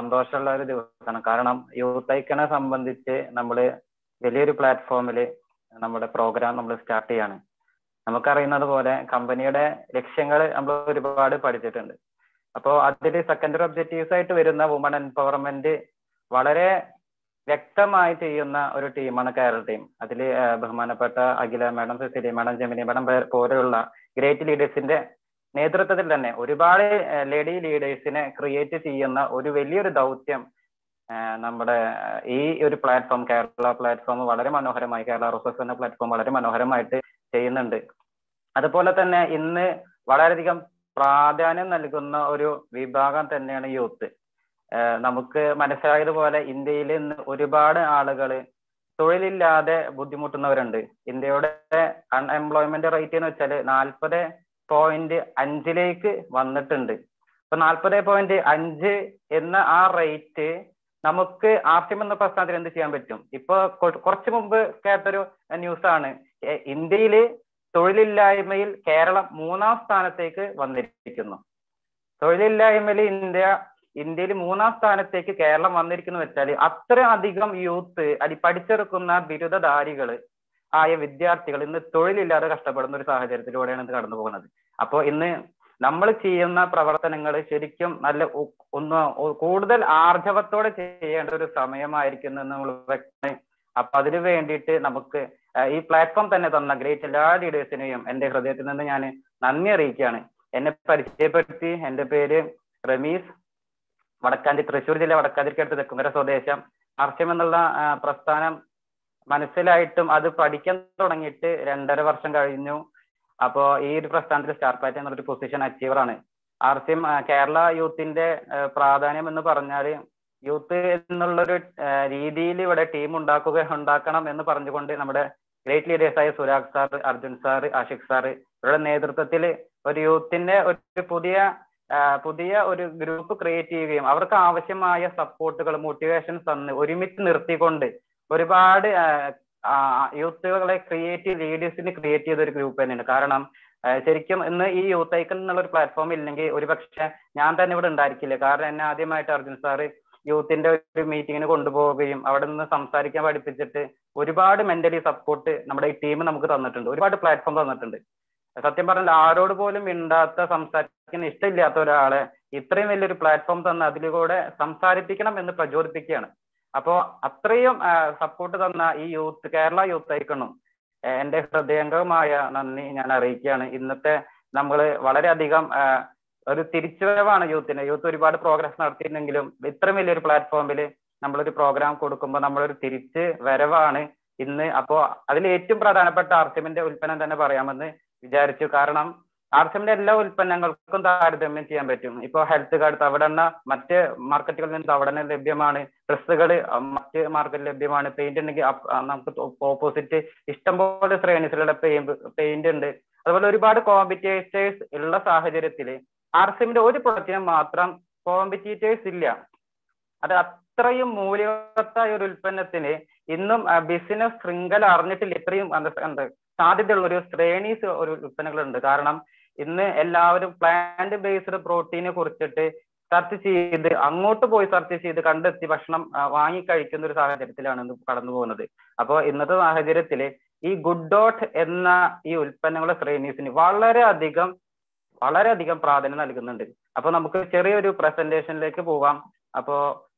സന്തോഷമുള്ള ഒരു ദിവസമാണ് കാരണം യൂത്ത് ഐക്കണെ സംബന്ധിച്ച് നമ്മൾ വലിയൊരു പ്ലാറ്റ്ഫോമിൽ നമ്മുടെ പ്രോഗ്രാം നമ്മൾ സ്റ്റാർട്ട് ചെയ്യാണ് നമുക്കറിയുന്നത് പോലെ കമ്പനിയുടെ ലക്ഷ്യങ്ങൾ നമ്മൾ ഒരുപാട് പഠിച്ചിട്ടുണ്ട് അപ്പോൾ അതിൽ സെക്കൻഡറി ഒബ്ജക്റ്റീവ്സ് ആയിട്ട് വരുന്ന വുമൺ എംപവർമെന്റ് വളരെ വ്യക്തമായി ചെയ്യുന്ന ഒരു ടീമാണ് കേരള ടീം അതിൽ ബഹുമാനപ്പെട്ട Akhila madam Cicily madam Jemini madam പോലെയുള്ള ഗ്രേറ്റ് ലീഡേഴ്സിന്റെ നേതൃത്വത്തിൽ തന്നെ ഒരുപാട് ലേഡി ലീഡേഴ്സിനെ ക്രിയേറ്റ് ചെയ്യുന്ന ഒരു വലിയൊരു ദൗത്യം നമ്മുടെ ഈ ഒരു പ്ലാറ്റ്ഫോം കേരള പ്ലാറ്റ്ഫോം വളരെ മനോഹരമായി കേരള റിസോഴ്സ് എന്ന പ്ലാറ്റ്ഫോം വളരെ മനോഹരമായിട്ട് ചെയ്യുന്നുണ്ട് അതുപോലെ തന്നെ ഇന്ന് വളരെയധികം പ്രാധാന്യം നൽകുന്ന ഒരു വിഭാഗം തന്നെയാണ് യൂത്ത് നമുക്ക് മനസ്സിലായതുപോലെ ഇന്ത്യയിൽ ഇന്ന് ഒരുപാട് ആളുകൾ തൊഴിലില്ലാതെ ബുദ്ധിമുട്ടുന്നവരുണ്ട് ഇന്ത്യയുടെ അൺഎംപ്ലോയ്മെന്റ് റേറ്റ് എന്ന് വെച്ചാൽ നാൽപ്പത് പോയിന്റ് അഞ്ചിലേക്ക് വന്നിട്ടുണ്ട് അപ്പൊ നാൽപ്പത് പോയിന്റ് അഞ്ച് എന്ന ആ റേറ്റ് നമുക്ക് ആർട്ടിം എന്ന പ്രസ്ഥാനത്തിൽ എന്ത് ചെയ്യാൻ പറ്റും ഇപ്പൊ കുറച്ചു മുമ്പ് കേട്ടൊരു ന്യൂസ് ആണ് ഇന്ത്യയിൽ തൊഴിലില്ലായ്മയിൽ കേരളം മൂന്നാം സ്ഥാനത്തേക്ക് വന്നിരിക്കുന്നു തൊഴിലില്ലായ്മയിൽ ഇന്ത്യ ഇന്ത്യയിൽ മൂന്നാം സ്ഥാനത്തേക്ക് കേരളം വന്നിരിക്കുന്നു വെച്ചാൽ അത്ര അധികം യൂത്ത് അടി പഠിച്ചെടുക്കുന്ന ബിരുദധാരികൾ ആയ വിദ്യാർത്ഥികൾ ഇന്ന് തൊഴിലില്ലാതെ കഷ്ടപ്പെടുന്ന ഒരു സാഹചര്യത്തിലൂടെയാണ് ഇത് കടന്നു പോകുന്നത് അപ്പോൾ ഇന്ന് നമ്മൾ ചെയ്യുന്ന പ്രവർത്തനങ്ങൾ ശരിക്കും നല്ല ഒന്ന് കൂടുതൽ ആർജവത്തോടെ ചെയ്യേണ്ട ഒരു സമയമായിരിക്കും എന്ന് നമ്മൾ വ്യക്തമായി അപ്പൊ അതിനു വേണ്ടിയിട്ട് നമുക്ക് ഈ പ്ലാറ്റ്ഫോം തന്നെ തന്ന ഗ്രേറ്റ് എല്ലാ ലീഡേഴ്സിനെയും എന്റെ ഹൃദയത്തിൽ നിന്ന് ഞാൻ നന്ദി അറിയിക്കുകയാണ് എന്നെ പരിചയപ്പെടുത്തി എന്റെ പേര് റമീസ് വടക്കാഞ്ചി തൃശ്ശൂർ ജില്ല വടക്കാഞ്ചിരിക്കടുത്ത് തെക്കുമര സ്വദേശം ആർഷ്യം എന്നുള്ള പ്രസ്ഥാനം മനസ്സിലായിട്ടും അത് പഠിക്കാൻ തുടങ്ങിയിട്ട് രണ്ടര വർഷം കഴിഞ്ഞു അപ്പോ ഈ ഒരു പ്രസ്ഥാനത്തിൽ സ്റ്റാർ പാറ്റ് എന്നുള്ളൊരു പൊസിഷൻ അച്ചീവർ ആണ് ആർസ്യം കേരള യൂത്തിന്റെ പ്രാധാന്യം എന്ന് പറഞ്ഞാൽ യൂത്ത് എന്നുള്ളൊരു രീതിയിൽ ഇവിടെ ടീം ഉണ്ടാക്കുക ഉണ്ടാക്കണം എന്ന് പറഞ്ഞുകൊണ്ട് നമ്മുടെ ഗ്രേറ്റ് ലീഡേഴ്സായ Surag sir Arjun sir Ashiq sir ഇവരുടെ നേതൃത്വത്തിൽ ഒരു യൂത്തിന്റെ ഒരു പുതിയ പുതിയ ഒരു ഗ്രൂപ്പ് ക്രിയേറ്റ് ചെയ്യുകയും അവർക്ക് ആവശ്യമായ സപ്പോർട്ടുകൾ മോട്ടിവേഷൻസ് തന്ന് ഒരുമിച്ച് നിർത്തിക്കൊണ്ട് ഒരുപാട് യൂത്തുകളെ ക്രിയേറ്റ് ലീഡേഴ്സിന് ക്രിയേറ്റ് ചെയ്ത ഒരു ഗ്രൂപ്പ് തന്നെയാണ് കാരണം ശരിക്കും ഇന്ന് ഈ യൂത്ത് ഐക്കൺ എന്നുള്ള ഒരു പ്ലാറ്റ്ഫോം ഇല്ലെങ്കിൽ ഒരുപക്ഷെ ഞാൻ തന്നെ ഇവിടെ ഉണ്ടായിരിക്കില്ല കാരണം എന്നെ ആദ്യമായിട്ട് അർജുൻ സാറ് യൂത്തിന്റെ ഒരു മീറ്റിങ്ങിന് കൊണ്ടുപോവുകയും അവിടെ നിന്ന് സംസാരിക്കാൻ പഠിപ്പിച്ചിട്ട് ഒരുപാട് മെന്റലി സപ്പോർട്ട് നമ്മുടെ ഈ ടീം നമുക്ക് തന്നിട്ടുണ്ട് ഒരുപാട് പ്ലാറ്റ്ഫോം തന്നിട്ടുണ്ട് സത്യം പറഞ്ഞാൽ ആരോട് പോലും മിണ്ടാത്ത സംസാരിക്കാൻ ഇഷ്ടമില്ലാത്ത ഒരാളെ ഇത്രയും വലിയൊരു പ്ലാറ്റ്ഫോം തന്ന് അതിലൂടെ സംസാരിപ്പിക്കണം എന്ന് പ്രചോദിപ്പിക്കുകയാണ് അപ്പോ അത്രയും സപ്പോർട്ട് തന്ന ഈ യൂത്ത് കേരള യൂത്ത് ഐക്കണും എന്റെ ഹൃദയംഗമായ നന്ദി ഞാൻ അറിയിക്കുകയാണ് ഇന്നത്തെ നമ്മൾ വളരെയധികം ഒരു തിരിച്ചുവരവാണ് യൂത്തിന് യൂത്ത് ഒരുപാട് പ്രോഗ്രസ് നടത്തിയിരുന്നെങ്കിലും ഇത്രയും വലിയൊരു പ്ലാറ്റ്ഫോമിൽ നമ്മളൊരു പ്രോഗ്രാം കൊടുക്കുമ്പോൾ നമ്മളൊരു തിരിച്ച് വരവാണ് ഇന്ന് അപ്പോ അതിൽ ഏറ്റവും പ്രധാനപ്പെട്ട ആർസിമിന്റെ ഉൽപ്പന്നം തന്നെ പറയാമെന്ന് വിചാരിച്ചു കാരണം ആർസിമിന്റെ എല്ലാ ഉൽപ്പന്നങ്ങൾക്കും താരതമ്യം ചെയ്യാൻ പറ്റും ഇപ്പൊ ഹെൽത്ത് കാർഡ് തവടെണ്ണ മറ്റ് മാർക്കറ്റുകളിൽ നിന്ന് തവടെണ്ണ ലഭ്യമാണ് ഡ്രസ്സുകൾ മറ്റ് മാർക്കറ്റിൽ ലഭ്യമാണ് പെയിന്റ് ഉണ്ടെങ്കിൽ നമുക്ക് ഓപ്പോസിറ്റ് ഇഷ്ടംപോലെ ശ്രേണിസിലുള്ള പെയിന്റ് ഉണ്ട് അതുപോലെ ഒരുപാട് കോമ്പറ്റീറ്റേഴ്സ് ഉള്ള സാഹചര്യത്തിൽ ആർസിമിന്റെ ഒരു പ്രൊഡക്റ്റിന് മാത്രം കോമ്പറ്റീറ്റേഴ്സ് ഇല്ല അത് അത്രയും മൂല്യവത്തായ ഒരു ഉൽപ്പന്നത്തിന് ഇന്നും ബിസിനസ് ശൃംഖല അറിഞ്ഞിട്ടില്ല ഇത്രയും സാധ്യതയുള്ള ഒരു ശ്രേണീസ് ഒരു ഉൽപ്പന്നങ്ങളുണ്ട് കാരണം ഇന്ന് എല്ലാവരും പ്ലാന്റ് ബേസ്ഡ് പ്രോട്ടീനെ കുറിച്ചിട്ട് സെർച്ച് ചെയ്ത് അങ്ങോട്ട് പോയി സെർച്ച് ചെയ്ത് കണ്ടെത്തി ഭക്ഷണം വാങ്ങി കഴിക്കുന്ന ഒരു സാഹചര്യത്തിലാണ് ഇന്ന് കടന്നു പോകുന്നത് അപ്പോൾ ഇന്നത്തെ സാഹചര്യത്തിൽ ഈ ഗുഡ് ഡോട്ട് എന്ന ഈ ഉൽപ്പന്നങ്ങളുടെ ശ്രേണീസിന് വളരെയധികം വളരെയധികം പ്രാധാന്യം നൽകുന്നുണ്ട് അപ്പൊ നമുക്ക് ചെറിയൊരു പ്രസന്റേഷനിലേക്ക് പോവാം അപ്പോ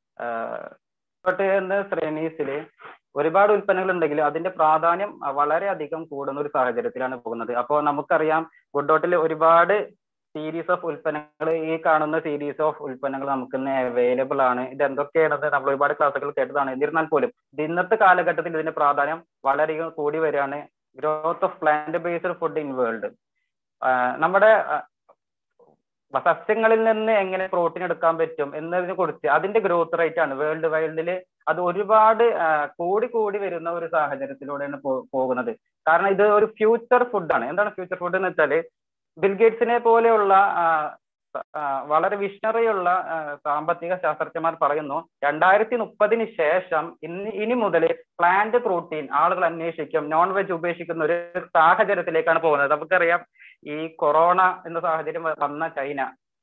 എന്ന ശ്രേണീസില് ഒരുപാട് ഉൽപ്പന്നങ്ങൾ ഉണ്ടെങ്കിലും അതിന്റെ പ്രാധാന്യം വളരെയധികം കൂടുന്ന ഒരു സാഹചര്യത്തിലാണ് പോകുന്നത് അപ്പോൾ നമുക്കറിയാം ഗുഡോട്ടിൽ ഒരുപാട് സീരീസ് ഓഫ് ഉൽപ്പന്നങ്ങൾ ഈ കാണുന്ന സീരീസ് ഓഫ് ഉൽപ്പന്നങ്ങൾ നമുക്ക് ഇന്ന് അവൈലബിൾ ആണ് ഇത് എന്തൊക്കെയാണെന്ന് നമ്മൾ ഒരുപാട് ക്ലാസ്സുകൾ കേട്ടതാണ് എന്നിരുന്നാൽ പോലും ഇന്നത്തെ കാലഘട്ടത്തിൽ ഇതിന്റെ പ്രാധാന്യം വളരെ കൂടി വരികയാണ് growth of plant based food in world നമ്മുടെ സസ്യങ്ങളിൽ നിന്ന് എങ്ങനെ പ്രോട്ടീൻ എടുക്കാൻ പറ്റും എന്നതിനെ കുറിച്ച് അതിന്റെ ഗ്രോത്ത് റേറ്റ് ആണ് വേൾഡ് വൈഡിൽ അത് ഒരുപാട് കൂടി കൂടി വരുന്ന ഒരു സാഹചര്യത്തിലൂടെയാണ് പോകുന്നത് കാരണം ഇത് ഒരു ഫ്യൂച്ചർ ഫുഡാണ് എന്താണ് ഫ്യൂച്ചർ ഫുഡ് എന്ന് വെച്ചാല് ബിൽഗേറ്റ്സിനെ പോലെയുള്ള വളരെ വിഷണറിയുള്ള സാമ്പത്തിക ശാസ്ത്രജ്ഞന്മാർ പറയുന്നു രണ്ടായിരത്തി മുപ്പതിന് ശേഷം ഇനി ഇനി മുതൽ പ്ലാന്റ് പ്രോട്ടീൻ ആളുകൾ അന്വേഷിക്കും നോൺ വെജ് ഉപേക്ഷിക്കുന്ന ഒരു സാഹചര്യത്തിലേക്കാണ് പോകുന്നത് നമുക്കറിയാം ഈ കൊറോണ എന്ന സാഹചര്യം വന്ന ചൈന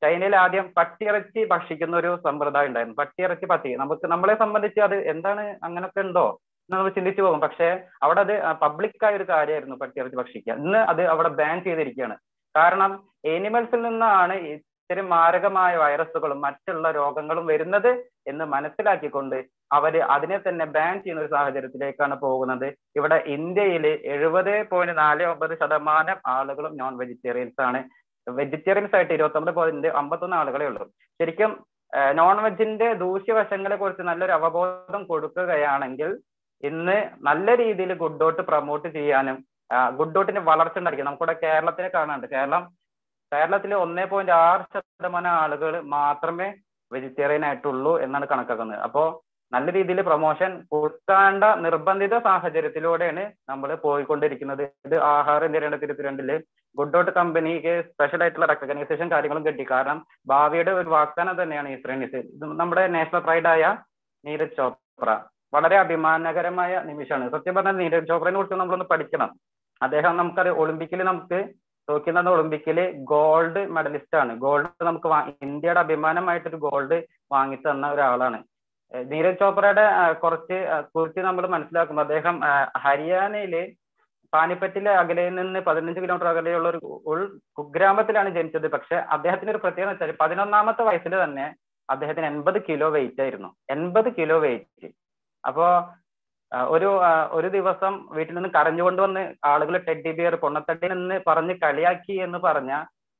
ചൈനയിൽ ആദ്യം പട്ടിയിറച്ചി ഭക്ഷിക്കുന്ന ഒരു സമ്പ്രദായം ഉണ്ടായിരുന്നു പട്ടിയിറച്ചി പട്ടി നമുക്ക് നമ്മളെ സംബന്ധിച്ച് അത് എന്താണ് അങ്ങനൊക്കെ ഉണ്ടോ എന്ന് നമ്മൾ ചിന്തിച്ചു പോകും പക്ഷേ അവിടെ അത് പബ്ലിക് ആയ ഒരു കാര്യമായിരുന്നു പട്ടിയിറച്ചി ഭക്ഷിക്കുക ഇന്ന് അത് അവിടെ ബാൻ ചെയ്തിരിക്കുകയാണ് കാരണം എനിമൽസിൽ നിന്നാണ് ഇത്തരം മാരകമായ വൈറസുകളും മറ്റുള്ള രോഗങ്ങളും വരുന്നത് എന്ന് മനസ്സിലാക്കിക്കൊണ്ട് അവര് അതിനെ തന്നെ ബാൻ ചെയ്യുന്ന ഒരു സാഹചര്യത്തിലേക്കാണ് പോകുന്നത് ഇവിടെ ഇന്ത്യയിൽ എഴുപത് പോയിന്റ് നാല് ഒമ്പത് ശതമാനം ആളുകളും നോൺ വെജിറ്റേറിയൻസ് ആണ് വെജിറ്റേറിയൻസ് ആയിട്ട് ഇരുപത്തി ഒമ്പത് പോയിന്റ് അമ്പത്തൊന്ന് ആളുകളെ ഉള്ളൂ ശരിക്കും നോൺ വെജിന്റെ ദൂഷ്യവശങ്ങളെ കുറിച്ച് നല്ലൊരു അവബോധം കൊടുക്കുകയാണെങ്കിൽ ഇന്ന് നല്ല രീതിയിൽ ഗുഡ്ഡോട്ട് പ്രൊമോട്ട് ചെയ്യാനും ഗുഡ്ഡോട്ടിന്റെ വളർച്ച ഉണ്ടായിരിക്കും നമുക്കിവിടെ കേരളത്തിനെ കാണാനുണ്ട് കേരളം കേരളത്തിൽ ഒന്നേ പോയിന്റ് ആറ് ശതമാനം ആളുകൾ മാത്രമേ വെജിറ്റേറിയൻ ആയിട്ടുള്ളൂ എന്നാണ് കണക്കാക്കുന്നത് അപ്പോ നല്ല രീതിയിൽ പ്രൊമോഷൻ കൊടുക്കേണ്ട നിർബന്ധിത സാഹചര്യത്തിലൂടെയാണ് നമ്മൾ പോയിക്കൊണ്ടിരിക്കുന്നത് ഇത് ആഹാര നിരണ്ട തിരുത്തിരണ്ടില് ഗുഡ്ഡോട്ട് കമ്പനിക്ക് സ്പെഷ്യൽ ആയിട്ടുള്ള റെക്കഗ്നൈസേഷൻ കാര്യങ്ങളും കിട്ടി കാരണം ഭാവിയുടെ ഒരു വാഗ്ദാനം തന്നെയാണ് ഈ ശ്രേണിസ് ഇത് നമ്മുടെ നാഷണൽ പ്രൈഡായ നീരജ് ചോപ്ര വളരെ അഭിമാനകരമായ നിമിഷമാണ് സത്യം പറഞ്ഞാൽ നീരജ് ചോപ്രയെ കുറിച്ച് നമ്മളൊന്ന് പഠിക്കണം അദ്ദേഹം നമുക്കറിയാം ഒളിമ്പിക്കിൽ നമുക്ക് ടോക്കിയോ നടന്ന ഒളിമ്പിക്കില് ഗോൾഡ് മെഡലിസ്റ്റ് ആണ് ഗോൾഡ് നമുക്ക് ഇന്ത്യയുടെ അഭിമാനമായിട്ടൊരു ഗോൾഡ് വാങ്ങി തന്ന ഒരാളാണ് നീരജ് ചോപ്രയുടെ കുറച്ച് കുറിച്ച് നമ്മൾ മനസ്സിലാക്കുമ്പോൾ അദ്ദേഹം ഹരിയാനയിലെ പാനിപ്പറ്റിലെ അകലയിൽ നിന്ന് പതിനഞ്ച് കിലോമീറ്റർ അകലെയുള്ള ഒരു ഉൾ കുഗ്രാമത്തിലാണ് ജനിച്ചത് പക്ഷെ അദ്ദേഹത്തിന് ഒരു പ്രത്യേകത വെച്ചാൽ പതിനൊന്നാമത്തെ വയസ്സിൽ തന്നെ അദ്ദേഹത്തിന് എൺപത് കിലോ വെയിറ്റ് ആയിരുന്നു എൺപത് കിലോ വെയിറ്റ് അപ്പോ ഒരു ഒരു ദിവസം വീട്ടിൽ നിന്ന് കരഞ്ഞുകൊണ്ട് വന്ന് ആളുകൾ ടെഡി ബിയർ പൊണ്ണത്തടി എന്ന് പറഞ്ഞ് കളിയാക്കി എന്ന് പറഞ്ഞ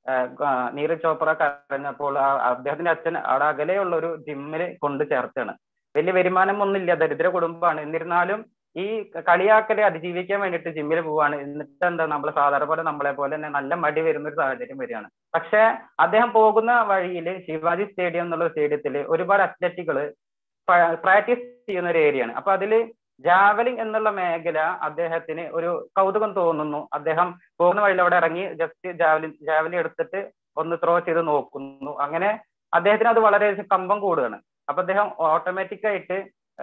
നീരജ് ചോപ്ര കരഞ്ഞപ്പോൾ അദ്ദേഹത്തിന്റെ അച്ഛൻ അവിടെ അകലെയുള്ള ഒരു ജിമ്മിൽ കൊണ്ട് ചേർത്താണ് വലിയ വരുമാനം ഒന്നുമില്ല ദരിദ്ര കുടുംബമാണ് എന്നിരുന്നാലും ഈ കളിയാക്കലെ അതിജീവിക്കാൻ വേണ്ടിയിട്ട് ജിമ്മിൽ പോവാണ് എന്നിട്ട് എന്താ നമ്മൾ സാധാരണ പോലെ നമ്മളെ പോലെ തന്നെ നല്ല മടി വരുന്ന ഒരു സാഹചര്യം വരികയാണ് പക്ഷെ അദ്ദേഹം പോകുന്ന വഴിയിൽ ശിവാജി സ്റ്റേഡിയം എന്നുള്ള സ്റ്റേഡിയത്തിൽ ഒരുപാട് അത്ലറ്റുകള് പ്രാക്ടീസ് ചെയ്യുന്ന ഒരു ഏരിയയാണ് അപ്പൊ അതില് ജാവലിംഗ് എന്നുള്ള മേഖല അദ്ദേഹത്തിന് ഒരു കൗതുകം തോന്നുന്നു അദ്ദേഹം പോകുന്ന വഴിയിൽ അവിടെ ഇറങ്ങി ജസ്റ്റ് ജാവലിൻ ജാവലിൻ എടുത്തിട്ട് ഒന്ന് ത്രോ ചെയ്ത് നോക്കുന്നു അങ്ങനെ അദ്ദേഹത്തിന് അത് വളരെ കമ്പം കൂടുകയാണ് അപ്പൊ അദ്ദേഹം ഓട്ടോമാറ്റിക് ആയിട്ട്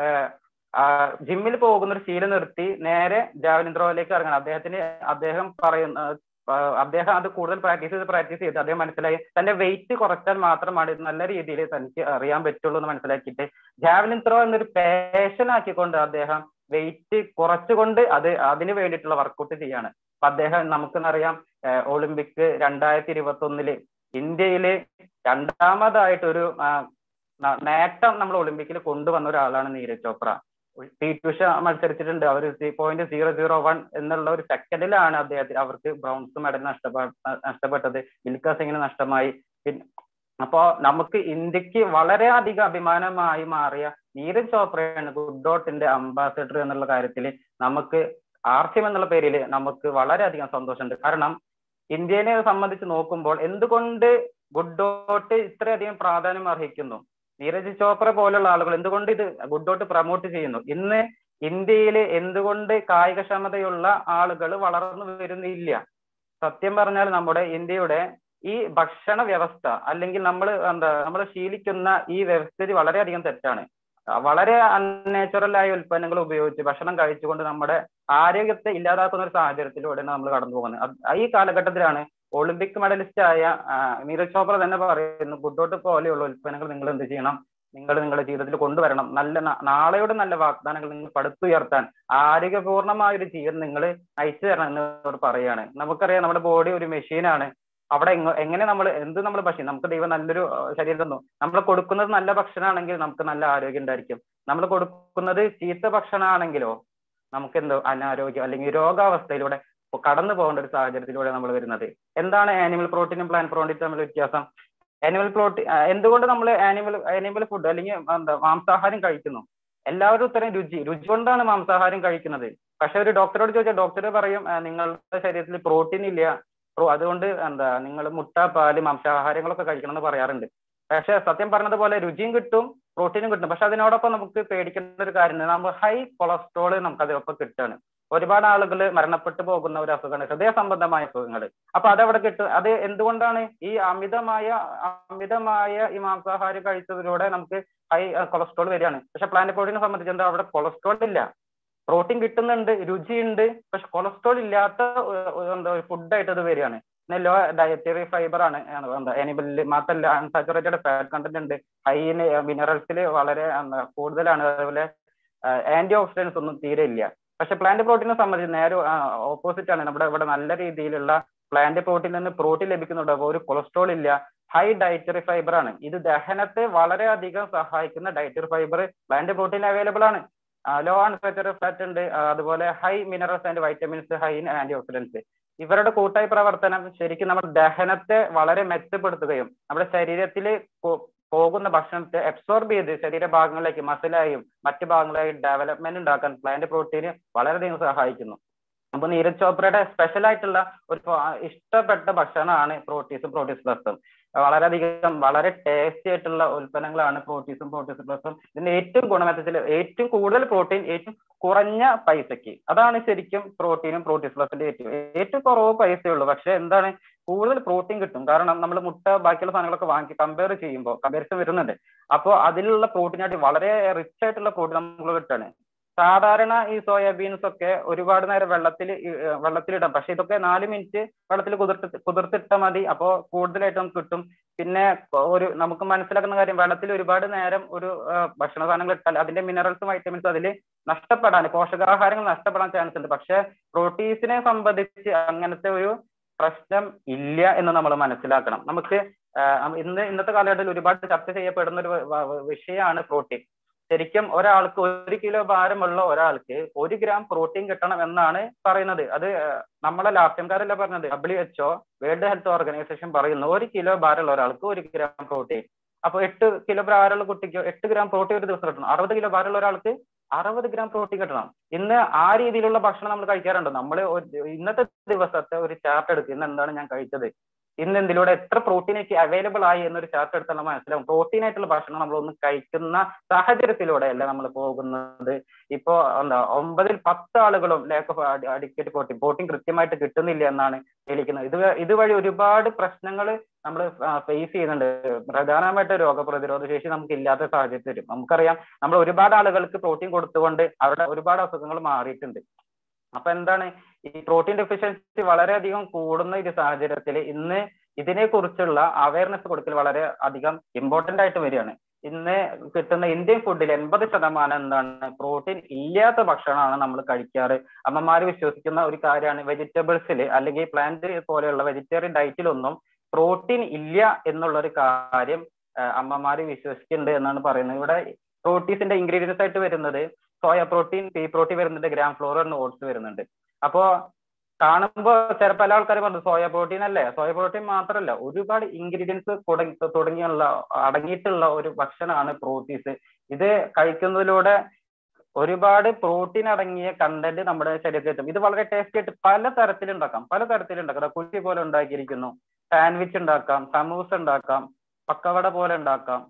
ജിമ്മിൽ പോകുന്ന ഒരു ശീലം നിർത്തി നേരെ ജാവലിൻ ത്രോയിലേക്ക് ഇറങ്ങണം അദ്ദേഹത്തിന് അദ്ദേഹം പറയുന്ന അദ്ദേഹം അത് കൂടുതൽ പ്രാക്ടീസ് ചെയ്ത് പ്രാക്ടീസ് ചെയ്ത് അദ്ദേഹം മനസ്സിലായി തന്റെ വെയിറ്റ് കുറച്ചാൽ മാത്രമാണ് ഇത് നല്ല രീതിയിൽ തനിക്ക് അറിയാൻ പറ്റുള്ളൂ എന്ന് മനസ്സിലാക്കിയിട്ട് ജാവലിൻ ത്രോ എന്നൊരു പാഷൻ ആക്കിക്കൊണ്ട് അദ്ദേഹം വെയിറ്റ് കുറച്ചുകൊണ്ട് അത് അതിന് വേണ്ടിയിട്ടുള്ള വർക്കൗട്ട് ചെയ്യാണ് അപ്പൊ അദ്ദേഹം നമുക്കെന്നറിയാം ഒളിമ്പിക് രണ്ടായിരത്തി ഇരുപത്തി ഒന്നില് ഇന്ത്യയില് രണ്ടാമതായിട്ടൊരു നേട്ടം നമ്മൾ ഒളിമ്പിക്കിൽ കൊണ്ടുവന്ന ഒരാളാണ് നീരജ് ചോപ്ര പി ടുഷ മത്സരിച്ചിട്ടുണ്ട് അവർ പോയിന്റ് സീറോ സീറോ വൺ എന്നുള്ള ഒരു സെക്കൻഡിലാണ് അദ്ദേഹത്തിന് അവർക്ക് ബ്രൗൺസ് മെഡൽ നഷ്ടപ്പെ നഷ്ടപ്പെട്ടത് മിൽഖ സിംഗിന് നഷ്ടമായി പിന്നെ അപ്പോ നമുക്ക് ഇന്ത്യക്ക് വളരെയധികം അഭിമാനമായി മാറിയ നീരജ് ചോപ്രയാണ് ഗുഡ് ഡോട്ടിന്റെ അംബാസിഡർ എന്നുള്ള കാര്യത്തിൽ നമുക്ക് ആർസിയം എന്നുള്ള പേരിൽ നമുക്ക് വളരെയധികം സന്തോഷമുണ്ട് കാരണം ഇന്ത്യനെ സംബന്ധിച്ച് നോക്കുമ്പോൾ എന്തുകൊണ്ട് ഗുഡ് ഡോട്ട് ഇത്രയധികം പ്രാധാന്യം അർഹിക്കുന്നു നീരജ് ചോപ്ര പോലുള്ള ആളുകൾ എന്തുകൊണ്ട് ഇത് ഗുഡോട്ട് പ്രൊമോട്ട് ചെയ്യുന്നു ഇന്ന് ഇന്ത്യയിൽ എന്തുകൊണ്ട് കായികക്ഷമതയുള്ള ആളുകൾ വളർന്നു വരുന്നില്ല സത്യം പറഞ്ഞാൽ നമ്മുടെ ഇന്ത്യയുടെ ഈ ഭക്ഷണ വ്യവസ്ഥ അല്ലെങ്കിൽ നമ്മൾ എന്താ നമ്മൾ ശീലിക്കുന്ന ഈ വ്യവസ്ഥിതി വളരെയധികം തെറ്റാണ് വളരെ അൺനാച്ചുറൽ ആയ ഉൽപ്പന്നങ്ങൾ ഉപയോഗിച്ച് ഭക്ഷണം കഴിച്ചുകൊണ്ട് നമ്മുടെ ആരോഗ്യത്തെ ഇല്ലാതാക്കുന്ന ഒരു സാഹചര്യത്തിലൂടെയാണ് നമ്മൾ കടന്നു പോകുന്നത് ഈ കാലഘട്ടത്തിലാണ് ഒളിമ്പിക് മെഡലിസ്റ്റ് ആയ നീരജ് ചോപ്ര തന്നെ പറയുന്നു ഗുഡോട്ട് പോലെയുള്ള ഉൽപ്പന്നങ്ങൾ നിങ്ങൾ എന്ത് ചെയ്യണം നിങ്ങൾ നിങ്ങളുടെ ജീവിതത്തിൽ കൊണ്ടുവരണം നല്ല നാളെയുടെ നല്ല വാഗ്ദാനങ്ങൾ നിങ്ങൾ പടുത്തുയർത്താൻ ആരോഗ്യപൂർണമായ ഒരു ജീവിതം നിങ്ങൾ അയച്ചു തരണം എന്നോട് പറയാണ് നമുക്കറിയാം നമ്മുടെ ബോഡി ഒരു മെഷീനാണ് അവിടെ എങ്ങനെ നമ്മൾ എന്ത് നമ്മൾ ഭക്ഷണം നമുക്ക് ദൈവം നല്ലൊരു ശരീരം തന്നു നമ്മൾ കൊടുക്കുന്നത് നല്ല ഭക്ഷണമാണെങ്കിൽ നമുക്ക് നല്ല ആരോഗ്യം ഉണ്ടായിരിക്കും നമ്മൾ കൊടുക്കുന്നത് ചീത്ത ഭക്ഷണമാണെങ്കിലോ നമുക്ക് എന്തോ അനാരോഗ്യം അല്ലെങ്കിൽ രോഗാവസ്ഥയിലൂടെ കടന്നു പോകേണ്ട ഒരു സാഹചര്യത്തിലൂടെ നമ്മൾ വരുന്നത് എന്താണ് ആനിമൽ പ്രോട്ടീനും പ്ലാൻ പ്രോട്ടീനും തമ്മിൽ വ്യത്യാസം ആനിമൽ പ്രോട്ടീൻ എന്തുകൊണ്ട് നമ്മൾ ആനിമൽ ആനിമൽ ഫുഡ് അല്ലെങ്കിൽ എന്താ മാംസാഹാരം കഴിക്കുന്നു എല്ലാവരും ഉത്തരം രുചി രുചി കൊണ്ടാണ് മാംസാഹാരം കഴിക്കുന്നത് പക്ഷെ ഒരു ഡോക്ടറോട് ചോദിച്ചാൽ ഡോക്ടർ പറയും നിങ്ങളുടെ ശരീരത്തിൽ പ്രോട്ടീൻ ഇല്ല അതുകൊണ്ട് എന്താ നിങ്ങൾ മുട്ട പാല് മാംസാഹാരങ്ങളൊക്കെ കഴിക്കണം എന്ന് പറയാറുണ്ട് പക്ഷെ സത്യം പറഞ്ഞതുപോലെ രുചിയും കിട്ടും പ്രോട്ടീനും കിട്ടും പക്ഷെ അതിനോടൊപ്പം നമുക്ക് പേടിക്കേണ്ട ഒരു കാര്യം നമ്മൾ ഹൈ കൊളസ്ട്രോൾ നമുക്ക് അതിനൊപ്പം കിട്ടുകയാണ് ഒരുപാട് ആളുകൾ മരണപ്പെട്ടു പോകുന്ന ഒരു അസുഖമാണ് ഹൃദയ സംബന്ധമായ അസുഖങ്ങൾ അപ്പൊ അതവിടെ കിട്ടും അത് എന്തുകൊണ്ടാണ് ഈ അമിതമായ അമിതമായ ഈ മാംസാഹാരം കഴിച്ചതിലൂടെ നമുക്ക് ഹൈ കൊളസ്ട്രോൾ വരികയാണ് പക്ഷെ പ്ലാന്റ് പ്രോട്ടീനെ സംബന്ധിച്ച് എന്താ അവിടെ കൊളസ്ട്രോൾ ഇല്ല പ്രോട്ടീൻ കിട്ടുന്നുണ്ട് രുചിയുണ്ട് പക്ഷെ കൊളസ്ട്രോൾ ഇല്ലാത്ത എന്താ ഫുഡായിട്ട് അത് വരികയാണ് പിന്നെ ലോ ഡയറ്ററി ഫൈബർ ആണ് എന്താ എനിബിളിൽ മാത്രമല്ല അൺസാച്ചുറേറ്റഡ് ഫാറ്റ് കണ്ടന്റ് ഉണ്ട് ഹൈ മിനറൽസിൽ വളരെ എന്താ കൂടുതലാണ് അതുപോലെ ആന്റി ഓക്സിഡൻസ് ഒന്നും തീരെ ഇല്ല പക്ഷെ പ്ലാന്റ് പ്രോട്ടീനെ സംബന്ധിച്ച് നേരെ ഓപ്പോസിറ്റ് ആണ് നമ്മുടെ ഇവിടെ നല്ല രീതിയിലുള്ള പ്ലാന്റ് പ്രോട്ടീൻ നിന്ന് പ്രോട്ടീൻ ലഭിക്കുന്നുണ്ട് അപ്പോൾ ഒരു കൊളസ്ട്രോൾ ഇല്ല ഹൈ ഡയറ്ററി ഫൈബർ ആണ് ഇത് ദഹനത്തെ വളരെയധികം സഹായിക്കുന്ന dietary fibre plant protein available ആണ് ലോ അൺസാച്ചുറേറ്റഡ് ഫാറ്റ് ഉണ്ട് അതുപോലെ high minerals and vitamins high antioxidants ഇവരുടെ കൂട്ടായ പ്രവർത്തനം ശരിക്കും നമ്മുടെ ദഹനത്തെ വളരെ മെച്ചപ്പെടുത്തുകയും നമ്മുടെ ശരീരത്തിൽ പോകുന്ന ഭക്ഷണത്തെ അബ്സോർബ് ചെയ്ത് ശരീരഭാഗങ്ങളിലേക്ക് മസിലായും മറ്റു ഭാഗങ്ങളായി ഡെവലപ്മെന്റ് ഉണ്ടാക്കാൻ പ്ലാന്റ് പ്രോട്ടീന് വളരെയധികം സഹായിക്കുന്നു അപ്പൊ നീരജ് ചോപ്രയുടെ സ്പെഷ്യൽ ആയിട്ടുള്ള ഒരു ഇഷ്ടപ്പെട്ട ഭക്ഷണമാണ് പ്രോട്ടീസും പ്രോട്ടീസ് പ്ലസും വളരെയധികം വളരെ ടേസ്റ്റി ആയിട്ടുള്ള ഉൽപ്പന്നങ്ങളാണ് പ്രോട്ടീസും പ്രോട്ടീസ് പ്ലസും ഇതിന്റെ ഏറ്റവും ഗുണമെത്തത്തിൽ ഏറ്റവും കൂടുതൽ പ്രോട്ടീൻ ഏറ്റവും കുറഞ്ഞ പൈസക്ക് അതാണ് ശരിക്കും പ്രോട്ടീനും പ്രോട്ടീസ് പ്ലസിന്റെ ഏറ്റവും ഏറ്റവും കുറവ് പൈസയേ ഉള്ളൂ പക്ഷെ എന്താണ് കൂടുതൽ പ്രോട്ടീൻ കിട്ടും കാരണം നമ്മൾ മുട്ട ബാക്കിയുള്ള സാധനങ്ങളൊക്കെ വാങ്ങി കമ്പയർ ചെയ്യുമ്പോൾ കമ്പാരിസൺ വരുന്നുണ്ട് അപ്പോൾ അതിലുള്ള പ്രോട്ടീനായിട്ട് വളരെ റിച്ച് ആയിട്ടുള്ള പ്രോട്ടീൻ നമുക്ക് കിട്ടുകയാണ് സാധാരണ ഈ സോയാബീൻസ് ഒക്കെ ഒരുപാട് നേരം വെള്ളത്തിൽ വെള്ളത്തിലിടാം പക്ഷെ ഇതൊക്കെ നാല് മിനിറ്റ് വെള്ളത്തിൽ കുതിർത്തി കുതിർത്തിട്ടാൽ മതി അപ്പോൾ കൂടുതലായിട്ട് നമുക്ക് കിട്ടും പിന്നെ ഒരു നമുക്ക് മനസ്സിലാക്കുന്ന കാര്യം വെള്ളത്തിൽ ഒരുപാട് നേരം ഒരു ഭക്ഷണ സാധനങ്ങൾ ഇട്ടാൽ അതിന്റെ മിനറൽസും വൈറ്റമിൻസും അതിൽ നഷ്ടപ്പെടാൻ പോഷകാഹാരങ്ങൾ നഷ്ടപ്പെടാൻ ചാൻസ് ഉണ്ട് പക്ഷെ പ്രോട്ടീൻസിനെ സംബന്ധിച്ച് അങ്ങനത്തെ ഒരു പ്രശ്നം ഇല്ല എന്ന് നമ്മൾ മനസ്സിലാക്കണം നമുക്ക് ഇന്ന് ഇന്നത്തെ കാലഘട്ടത്തിൽ ഒരുപാട് ചർച്ച ചെയ്യപ്പെടുന്ന ഒരു വിഷയമാണ് പ്രോട്ടീൻ ശരിക്കും ഒരാൾക്ക് ഒരു കിലോ ഭാരമുള്ള ഒരാൾക്ക് ഒരു ഗ്രാം പ്രോട്ടീൻ കിട്ടണം എന്നാണ് പറയുന്നത് അത് നമ്മളെ ലാഫ്റ്റംകാരല്ല പറഞ്ഞത് W H O world health organisation പറയുന്നു ഒരു കിലോ ഭാരമുള്ള ഒരാൾക്ക് ഒരു ഗ്രാം പ്രോട്ടീൻ അപ്പൊ എട്ട് കിലോ ഭാരമുള്ള കുട്ടിക്ക് എട്ട് ഗ്രാം പ്രോട്ടീൻ ഒരു ദിവസം കിട്ടണം അറുപത് കിലോ ഭാരമുള്ള ഒരാൾക്ക് അറുപത് ഗ്രാം പ്രോട്ടീൻ കിട്ടണം ഇന്ന് ആ രീതിയിലുള്ള ഭക്ഷണം നമ്മൾ കഴിക്കാറുണ്ട് നമ്മൾ ഇന്നത്തെ ദിവസത്തെ ഒരു ചാർട്ട് എടുക്കുക ഇന്ന് എന്താണ് ഞാൻ കഴിച്ചത് ഇന്ന് എന്തിലൂടെ എത്ര പ്രോട്ടീൻ ഒക്കെ അവൈലബിൾ ആയി എന്നൊരു ചാർട്ട് എടുത്താൽ നമ്മൾ മനസ്സിലാവും പ്രോട്ടീൻ ആയിട്ടുള്ള ഭക്ഷണം നമ്മളൊന്ന് കഴിക്കുന്ന സാഹചര്യത്തിലൂടെ അല്ല നമ്മൾ പോകുന്നത് ഇപ്പോ എന്താ ഒമ്പതിൽ പത്ത് ആളുകളും lack of addicted protein protein കൃത്യമായിട്ട് കിട്ടുന്നില്ല എന്നാണ് തെളിയിക്കുന്നത് ഇത് ഇതുവഴി ഒരുപാട് പ്രശ്നങ്ങൾ നമ്മൾ ഫേസ് ചെയ്യുന്നുണ്ട് പ്രധാനമായിട്ട് രോഗപ്രതിരോധ ശേഷി നമുക്ക് ഇല്ലാത്ത സാഹചര്യത്തിൽ വരും നമുക്കറിയാം നമ്മൾ ഒരുപാട് ആളുകൾക്ക് പ്രോട്ടീൻ കൊടുത്തുകൊണ്ട് അവരുടെ ഒരുപാട് അസുഖങ്ങൾ മാറിയിട്ടുണ്ട് അപ്പൊ എന്താണ് ഈ പ്രോട്ടീൻ ഡെഫിഷ്യൻസി വളരെയധികം കൂടുന്ന ഒരു സാഹചര്യത്തിൽ ഇന്ന് ഇതിനെ കുറിച്ചുള്ള അവയർനെസ് കൊടുക്കൽ വളരെ അധികം ഇമ്പോർട്ടന്റ് ആയിട്ട് വരികയാണ് ഇന്ന് കിട്ടുന്ന ഇന്ത്യൻ ഫുഡിൽ എൺപത് ശതമാനം എന്താണ് പ്രോട്ടീൻ ഇല്ലാത്ത ഭക്ഷണമാണ് നമ്മൾ കഴിക്കാറ് അമ്മമാര് വിശ്വസിക്കുന്ന ഒരു കാര്യമാണ് വെജിറ്റബിൾസിൽ അല്ലെങ്കിൽ പ്ലാന്റ് പോലെയുള്ള വെജിറ്റേറിയൻ ഡയറ്റിലൊന്നും പ്രോട്ടീൻ ഇല്ല എന്നുള്ള ഒരു കാര്യം അമ്മമാര് വിശ്വസിക്കുന്നുണ്ട് എന്നാണ് പറയുന്നത് ഇവിടെ പ്രോട്ടീൻസിന്റെ ഇൻഗ്രീഡിയൻസ് ആയിട്ട് വരുന്നത് സോയ പ്രോട്ടീൻ പീ പ്രോട്ടീൻ വരുന്നുണ്ട് ഗ്രാം ഫ്ലോർ ഓട്സ് വരുന്നുണ്ട് അപ്പോ കാണുമ്പോൾ ചില പല ആൾക്കാർ പറഞ്ഞു സോയ പ്രോട്ടീൻ അല്ലേ സോയ പ്രോട്ടീൻ മാത്രമല്ല ഒരുപാട് ഇൻഗ്രീഡിയൻസ് തുടങ്ങിയുള്ള അടങ്ങിയിട്ടുള്ള ഒരു ഭക്ഷണമാണ് പ്രോട്ടീൻസ് ഇത് കഴിക്കുന്നതിലൂടെ ഒരുപാട് പ്രോട്ടീൻ അടങ്ങിയ കണ്ടന്റ് നമ്മുടെ ശരീരത്തിൽ എത്തും ഇത് വളരെ ടേസ്റ്റി ആയിട്ട് പല തരത്തിൽ ഉണ്ടാക്കാം പല തരത്തിൽ ഉണ്ടാക്കാം കുഴി പോലെ ഉണ്ടാക്കിയിരിക്കുന്നു സാൻഡ്വിച്ച് ഉണ്ടാക്കാം സമൂസ ഉണ്ടാക്കാം പക്കവട പോലെ ഉണ്ടാക്കാം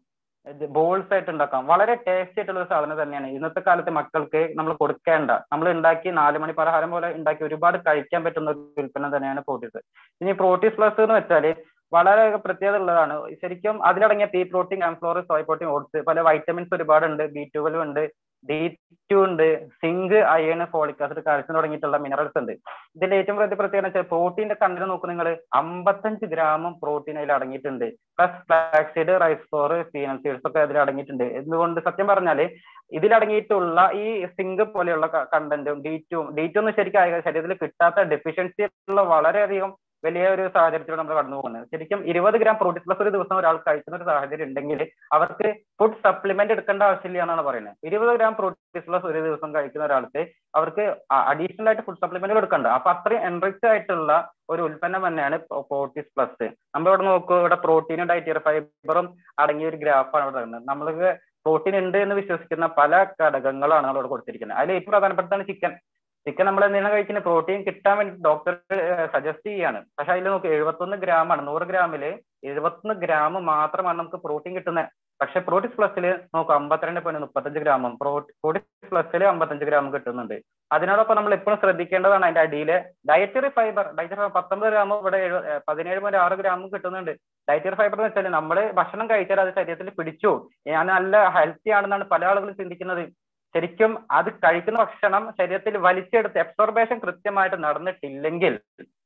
ബോൾസ് ആയിട്ട് ഉണ്ടാക്കാം വളരെ ടേസ്റ്റി ആയിട്ടുള്ള ഒരു സാധനം തന്നെയാണ് ഇന്നത്തെ കാലത്ത് മക്കൾക്ക് നമ്മൾ കൊടുക്കേണ്ട നമ്മൾ ഉണ്ടാക്കി നാല് മണി പലഹാരം പോലെ ഉണ്ടാക്കി ഒരുപാട് കഴിക്കാൻ പറ്റുന്ന ഒരു ഉൽപ്പന്നം തന്നെയാണ് പ്രോട്ടീൻസ് ഇനി പ്രോട്ടീൻ പ്ലസ് എന്ന് വെച്ചാല് വളരെ പ്രത്യേകത ഉള്ളതാണ് ശരിക്കും അതിലടങ്ങിയ പീ പ്രോട്ടീൻ ആംഫ്ലോർ സോയ് പ്രോട്ടീൻ ഓട്സ് പല വൈറ്റമിൻസ് ഒരുപാടുണ്ട് ബി ട്വൽവ് ഉണ്ട് ഡി ടു ഉണ്ട് zinc iron folic acid calcium തുടങ്ങിയിട്ടുള്ള മിനറൽസ് ഉണ്ട് ഇതിന്റെ ഏറ്റവും വലിയ പ്രത്യേകത വെച്ചാൽ പ്രോട്ടീന്റെ കണ്ടന്റ് നോക്കും നിങ്ങൾ അമ്പത്തഞ്ച് ഗ്രാമും പ്രോട്ടീൻ അതിൽ അടങ്ങിയിട്ടുണ്ട് പ്ലസ് ഫ്ലാക്സീഡ് റൈസ് ഫ്ലോർ സീനൽ സീഡ്സ് ഒക്കെ അതിൽ അടങ്ങിയിട്ടുണ്ട് എന്തുകൊണ്ട് സത്യം പറഞ്ഞാല് ഇതിലടങ്ങിയിട്ടുള്ള ഈ സിങ്ക് പോലെയുള്ള കണ്ടന്റും ഡി ടു ഡി ടു എന്ന് ശരിക്കും ശരീരത്തിൽ കിട്ടാത്ത ഡെഫിഷ്യൻസി ഉള്ള വളരെയധികം വലിയ ഒരു സാഹചര്യത്തിലൂടെ നമ്മൾ കടന്നു പോകുന്നത് ശരിക്കും ഇരുപത് ഗ്രാം പ്രോട്ടീൻ പ്ലസ് ഒരു ദിവസം ഒരാൾ കഴിക്കുന്ന ഒരു സാഹചര്യം ഉണ്ടെങ്കിൽ അവർക്ക് ഫുഡ് സപ്ലിമെന്റ് എടുക്കേണ്ട ആവശ്യമില്ല എന്നാണ് പറയുന്നത് ഇരുപത് ഗ്രാം പ്രോട്ടീൻ പ്ലസ് ഒരു ദിവസം കഴിക്കുന്ന ഒരാൾക്ക് അവർക്ക് അഡീഷണൽ ആയിട്ട് ഫുഡ് സപ്ലിമെന്റ് എടുക്കണ്ട അപ്പൊ അത്രയും എൻറിച്ച് ആയിട്ടുള്ള ഒരു ഉൽപ്പന്നം തന്നെയാണ് പ്രോട്ടീസ് പ്ലസ് നമ്മൾ ഇവിടെ നോക്കൂ ഇവിടെ പ്രോട്ടീനും ഡയറ്ററി ഫൈബറും അടങ്ങിയ ഒരു ഗ്രാഫാണ് ഇവിടെ വരുന്നത് നമ്മൾക്ക് പ്രോട്ടീൻ ഉണ്ട് എന്ന് വിശ്വസിക്കുന്ന പല ഘടകങ്ങളാണ് നമ്മൾ ഇവിടെ കൊടുത്തിരിക്കുന്നത് അതിൽ ഏറ്റവും പ്രധാനപ്പെട്ടതാണ് ചിക്കൻ ചിക്കൻ നമ്മൾ എന്തെങ്കിലും കഴിക്കുന്ന പ്രോട്ടീൻ കിട്ടാൻ വേണ്ടി ഡോക്ടർ സജസ്റ്റ് ചെയ്യാണ് പക്ഷെ അതിൽ നോക്ക് എഴുപത്തൊന്ന് ഗ്രാം ആണ് നൂറ് ഗ്രാമില് എഴുപത്തൊന്ന് ഗ്രാം മാത്രമാണ് നമുക്ക് പ്രോട്ടീൻ കിട്ടുന്നത് പക്ഷെ പ്രോട്ടീസ് പ്ലസ്സിൽ നോക്കും അമ്പത്തിരണ്ട് പോയിന്റ് മുപ്പത്തഞ്ച് ഗ്രാമും പ്രോട്ടീസ് പ്ലസ്സിൽ അമ്പത്തഞ്ച് ഗ്രാം കിട്ടുന്നുണ്ട് അതിനോടൊപ്പം നമ്മൾ എപ്പോഴും ശ്രദ്ധിക്കേണ്ടതാണ് അതിന്റെ അടിയിൽ ഡയറ്ററി ഫൈബർ ഡയറ്ററി ഫൈബർ പത്തൊമ്പത് ഗ്രാമും ഇവിടെ പതിനേഴ് പോയിന്റ് ആറ് ഗ്രാമും കിട്ടുന്നുണ്ട് ഡയറ്ററി ഫൈബർ എന്ന് വെച്ചാൽ നമ്മൾ ഭക്ഷണം കഴിച്ചാൽ അത് ശരീരത്തിൽ പിടിച്ചു ഞാൻ നല്ല ഹെൽത്തി ആണെന്നാണ് പല ആളുകളും ചിന്തിക്കുന്നത് ശരിക്കും അത് കഴിക്കുന്ന ഭക്ഷണം ശരീരത്തിൽ വലിച്ചെടുത്ത് അബ്സോർബേഷൻ കൃത്യമായിട്ട് നടന്നിട്ടില്ലെങ്കിൽ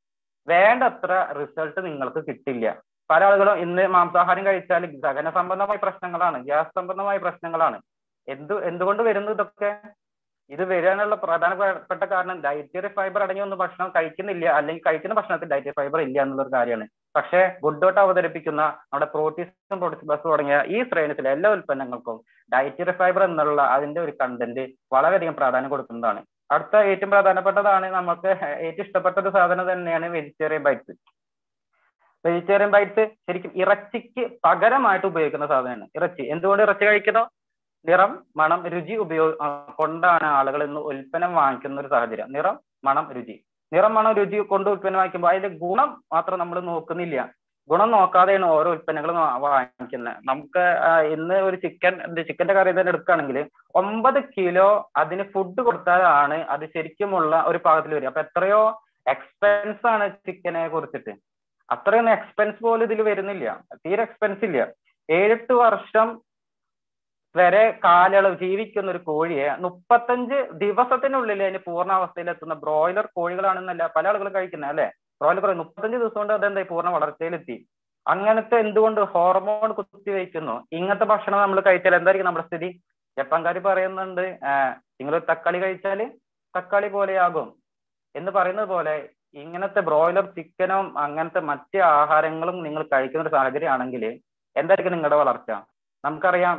വേണ്ടത്ര റിസൾട്ട് നിങ്ങൾക്ക് കിട്ടില്ല പല ആളുകളും ഇന്ന് മാംസാഹാരം കഴിച്ചാൽ ദഹന സംബന്ധമായ പ്രശ്നങ്ങളാണ് ഗ്യാസ് സംബന്ധമായ പ്രശ്നങ്ങളാണ് എന്ത് എന്തുകൊണ്ട് വരുന്നു ഇതൊക്കെ ഇത് വരാനുള്ള പ്രധാനപ്പെട്ട കാരണം ഡയറ്ററി ഫൈബർ അടങ്ങിയ ഒന്നും ഭക്ഷണം കഴിക്കുന്നില്ല അല്ലെങ്കിൽ കഴിക്കുന്ന ഭക്ഷണത്തിൽ ഡയറ്ററി ഫൈബർ ഇല്ല എന്നുള്ള ഒരു കാര്യമാണ് പക്ഷേ ഗുഡോട്ട് അവതരിപ്പിക്കുന്ന നമ്മുടെ പ്രോട്ടീസും പ്രോട്ടീൻ ബസ് തുടങ്ങിയ ഈ ശ്രേണിത്തിലെ എല്ലാ ഉൽപ്പന്നങ്ങൾക്കും ഡയറ്ററി ഫൈബർ എന്നുള്ള അതിന്റെ ഒരു കണ്ടന്റ് വളരെയധികം പ്രാധാന്യം കൊടുക്കുന്നതാണ് അടുത്ത ഏറ്റവും പ്രധാനപ്പെട്ടതാണ് നമുക്ക് ഏറ്റവും ഇഷ്ടപ്പെട്ട ഒരു സാധനം തന്നെയാണ് വെജിറ്റേറിയൻ ബൈറ്റ്സ് വെജിറ്റേറിയൻ ബൈറ്റ്സ് ശരിക്കും ഇറച്ചിക്ക് പകരമായിട്ട് ഉപയോഗിക്കുന്ന സാധനമാണ് ഇറച്ചി എന്തുകൊണ്ട് ഇറച്ചി കഴിക്കുന്നു നിറം മണം രുചി ഉപയോഗ കൊണ്ടാണ് ആളുകൾ ഇന്ന് ഉൽപ്പന്നം വാങ്ങിക്കുന്ന ഒരു സാഹചര്യം നിറം മണം രുചി നിറം മണം രുചി കൊണ്ട് ഉൽപ്പന്നം വാങ്ങിക്കുമ്പോൾ അതിന്റെ ഗുണം മാത്രം നമ്മൾ നോക്കുന്നില്ല ഗുണം നോക്കാതെയാണ് ഓരോ ഉൽപ്പന്നങ്ങളും വാങ്ങിക്കുന്നത് നമുക്ക് ഇന്ന് ഒരു ചിക്കൻ ചിക്കന്റെ കറി തന്നെ എടുക്കുകയാണെങ്കിൽ ഒമ്പത് കിലോ അതിന് ഫുഡ് കൊടുത്താലാണ് അത് ശരിക്കുമുള്ള ഒരു പാകത്തിൽ വരിക അപ്പൊ എത്രയോ എക്സ്പെൻസ് ആണ് ചിക്കനെ കുറിച്ചിട്ട് അത്രയൊന്നും എക്സ്പെൻസ് പോലും ഇതിൽ വരുന്നില്ല തീരെ എക്സ്പെൻസ് ഇല്ല ഏഴെട്ട് വർഷം വരെ കാലയളവ് ജീവിക്കുന്ന ഒരു കോഴിയെ മുപ്പത്തഞ്ച് ദിവസത്തിനുള്ളിൽ അതിന് പൂർണ്ണാവസ്ഥയിൽ എത്തുന്ന ബ്രോയിലർ കോഴികളാണെന്നല്ല പല ആളുകളും കഴിക്കുന്നത് അല്ലെ ബ്രോയിലർ മുപ്പത്തഞ്ച് ദിവസം കൊണ്ട് അതെന്താ പൂർണ്ണ വളർച്ചയിലെത്തി അങ്ങനത്തെ എന്തുകൊണ്ട് ഹോർമോൺ കുത്തിവെക്കുന്നു ഇങ്ങനത്തെ ഭക്ഷണം നമ്മൾ കഴിച്ചാൽ എന്തായിരിക്കും നമ്മുടെ സ്ഥിതി ജപ്പാൻകാർ പറയുന്നുണ്ട് നിങ്ങൾ തക്കാളി കഴിച്ചാല് തക്കാളി പോലെയാകും എന്ന് പറയുന്നത് പോലെ ഇങ്ങനത്തെ ബ്രോയിലർ ചിക്കനും അങ്ങനത്തെ മറ്റ് ആഹാരങ്ങളും നിങ്ങൾ കഴിക്കുന്ന ഒരു സാഹചര്യമാണെങ്കിൽ എന്തായിരിക്കും നിങ്ങളുടെ വളർച്ച നമുക്കറിയാം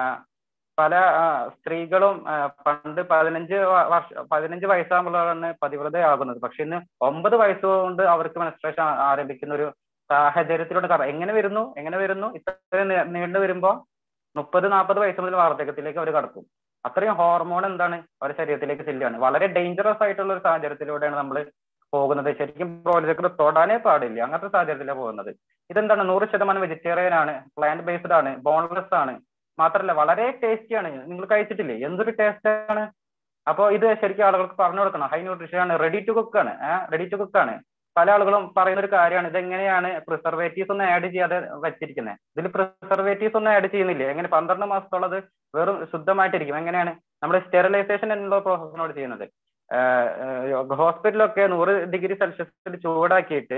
പല സ്ത്രീകളും പണ്ട് പതിനഞ്ച് വർഷ പതിനഞ്ച് വയസ്സാകുമ്പോഴാണ് പതിവ്രതയാകുന്നത് പക്ഷെ ഇന്ന് ഒമ്പത് വയസ്സ് കൊണ്ട് അവർക്ക് മെൻസ്ട്രേഷൻ ആരംഭിക്കുന്ന ഒരു സാഹചര്യത്തിലൂടെ കറ എങ്ങനെ വരുന്നു എങ്ങനെ വരുന്നു ഇത്രയും നീണ്ടു വരുമ്പോ മുപ്പത് നാൽപ്പത് വയസ്സ് മുതൽ വാർദ്ധക്യത്തിലേക്ക് അവർ കടക്കും അത്രയും ഹോർമോൺ എന്താണ് അവരുടെ ശരീരത്തിലേക്ക് ചെല്ലുകയാണ് വളരെ ഡേഞ്ചറസ് ആയിട്ടുള്ള ഒരു സാഹചര്യത്തിലൂടെയാണ് നമ്മൾ പോകുന്നത് ശരിക്കും ബ്രോയിലർ തൊടാനേ പാടില്ല അങ്ങനത്തെ സാഹചര്യത്തിലാണ് പോകുന്നത് ഇതെന്താണ് നൂറ് ശതമാനം വെജിറ്റേറിയൻ ആണ് പ്ലാന്റ് ബേസ്ഡ് ആണ് ബോൺലെസ് ആണ് മാത്രമല്ല വളരെ ടേസ്റ്റി ആണ് നിങ്ങൾ കഴിച്ചിട്ടില്ലേ എന്തൊരു ടേസ്റ്റ് ആണ് അപ്പോൾ ഇത് ശരിക്കും ആളുകൾക്ക് പറഞ്ഞു കൊടുക്കണം ഹൈ ന്യൂട്രീഷൻ ആണ് റെഡി ടു കുക്ക് ആണ് റെഡി ടു കുക്ക് ആണ് പല ആളുകളും പറയുന്ന ഒരു കാര്യമാണ് ഇതെങ്ങനെയാണ് പ്രിസർവേറ്റീവ്സ് ഒന്നും ആഡ് ചെയ്യാതെ വെച്ചിരിക്കുന്നത് ഇതിൽ പ്രിസർവേറ്റീവ്സ് ഒന്നും ആഡ് ചെയ്യുന്നില്ലേ എങ്ങനെ പന്ത്രണ്ട് മാസത്തോളത് വെറും ശുദ്ധമായിട്ടിരിക്കും എങ്ങനെയാണ് നമ്മുടെ സ്റ്റെറിലൈസേഷൻ എന്നുള്ള പ്രോസസ്സിനോട് ചെയ്യുന്നത് ഹോസ്പിറ്റലൊക്കെ നൂറ് ഡിഗ്രി സെൽഷ്യസിൽ ചൂടാക്കിയിട്ട്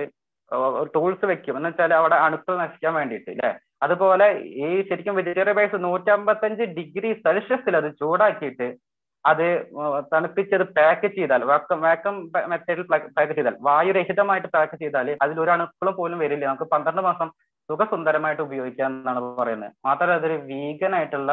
ടൂൾസ് വെക്കും എന്ന് വെച്ചാൽ അവിടെ അണുക്കൾ നശിക്കാൻ വേണ്ടിയിട്ട് അല്ലെ അതുപോലെ ഈ ശരിക്കും വെജിറ്റേറിയൻ ബൈസ് നൂറ്റമ്പത്തഞ്ച് ഡിഗ്രി സെൽഷ്യസിൽ അത് ചൂടാക്കിയിട്ട് അത് തണുപ്പിച്ചത് പാക്ക് ചെയ്താൽ വാക്കം വാക്കം മെത്തേഡിൽ പാക്ക് ചെയ്താൽ വായുരഹിതമായിട്ട് പാക്ക് ചെയ്താൽ അതിൽ ഒരു അണുക്കളും പോലും വരില്ല നമുക്ക് പന്ത്രണ്ട് മാസം സുഖസുന്ദരമായിട്ട് ഉപയോഗിക്കാം എന്നാണ് പറയുന്നത് മാത്രമല്ല അതൊരു വീഗൻ ആയിട്ടുള്ള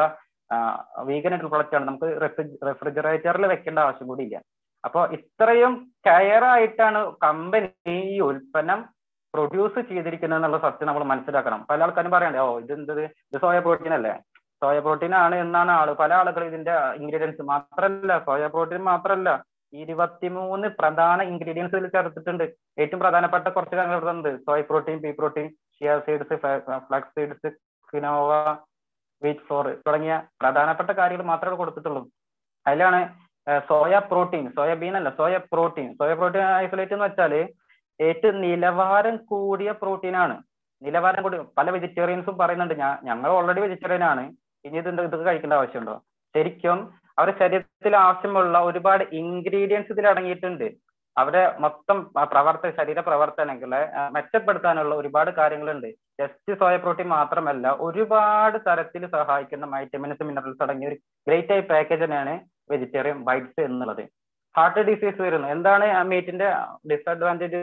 വീഗൻ ആയിട്ടുള്ള പ്രൊഡക്റ്റ് ആണ് നമുക്ക് റെഫ്രിജറേറ്ററിൽ വെക്കേണ്ട ആവശ്യം കൂടി ഇല്ല അപ്പൊ ഇത്രയും കെയർ ആയിട്ടാണ് കമ്പനി ഈ ഉൽപ്പന്നം പ്രൊഡ്യൂസ് ചെയ്തിരിക്കുന്നത് എന്നുള്ള സത്യം നമ്മൾ മനസ്സിലാക്കണം പല ആൾക്കാരും പറയണ്ടേ ഓ ഇത് എന്തത് ഇത് സോയ പ്രോട്ടീൻ അല്ലേ സോയ പ്രോട്ടീൻ ആണ് എന്നാണ് ആള് പല ആളുകളും ഇതിന്റെ ഇൻഗ്രീഡിയൻസ് മാത്രമല്ല സോയ പ്രോട്ടീൻ മാത്രമല്ല ഇരുപത്തിമൂന്ന് പ്രധാന ഇൻഗ്രീഡിയൻസ് ഇതിൽ ചേർത്തിട്ടുണ്ട് ഏറ്റവും പ്രധാനപ്പെട്ട കുറച്ച് കാര്യങ്ങൾ ഇവിടുണ്ട് soya protein pea protein chia seeds flax seeds ഫിനോവ വീറ്റ് ഫ്ലോർ തുടങ്ങിയ പ്രധാനപ്പെട്ട കാര്യങ്ങൾ മാത്രമേ കൊടുത്തിട്ടുള്ളൂ അതിലാണ് സോയ പ്രോട്ടീൻ സോയാബീൻ അല്ല soya protein soya protein isolate എന്ന് വെച്ചാൽ ഏറ്റവും നിലവാരം കൂടിയ പ്രോട്ടീൻ ആണ് നിലവാരം കൂടി പല വെജിറ്റേറിയൻസും പറയുന്നുണ്ട് ഞാൻ ഞങ്ങൾ ഓൾറെഡി വെജിറ്റേറിയൻ ആണ് ഇനി ഇത് ഇതൊക്കെ കഴിക്കേണ്ട ആവശ്യമുണ്ടോ ശരിക്കും അവരുടെ ശരീരത്തിൽ ആവശ്യമുള്ള ഒരുപാട് ഇൻഗ്രീഡിയൻസ് ഇതിൽ അടങ്ങിയിട്ടുണ്ട് അവരുടെ മൊത്തം പ്രവർത്തന ശരീര പ്രവർത്തനങ്ങളെ മെച്ചപ്പെടുത്താനുള്ള ഒരുപാട് കാര്യങ്ങളുണ്ട് ജസ്റ്റ് സോയ പ്രോട്ടീൻ മാത്രമല്ല ഒരുപാട് തരത്തിൽ സഹായിക്കുന്ന വൈറ്റമിൻസ് മിനറൽസ് അടങ്ങിയ ഒരു ഗ്രേറ്റ് ആയി പാക്കേജ് തന്നെയാണ് വെജിറ്റേറിയൻ ബൈറ്റ്സ് എന്നുള്ളത് ഹാർട്ട് ഡിസീസ് വരുന്നു എന്താണ് ആ മീറ്റിന്റെ ഡിസഡ്വാൻറ്റേജ്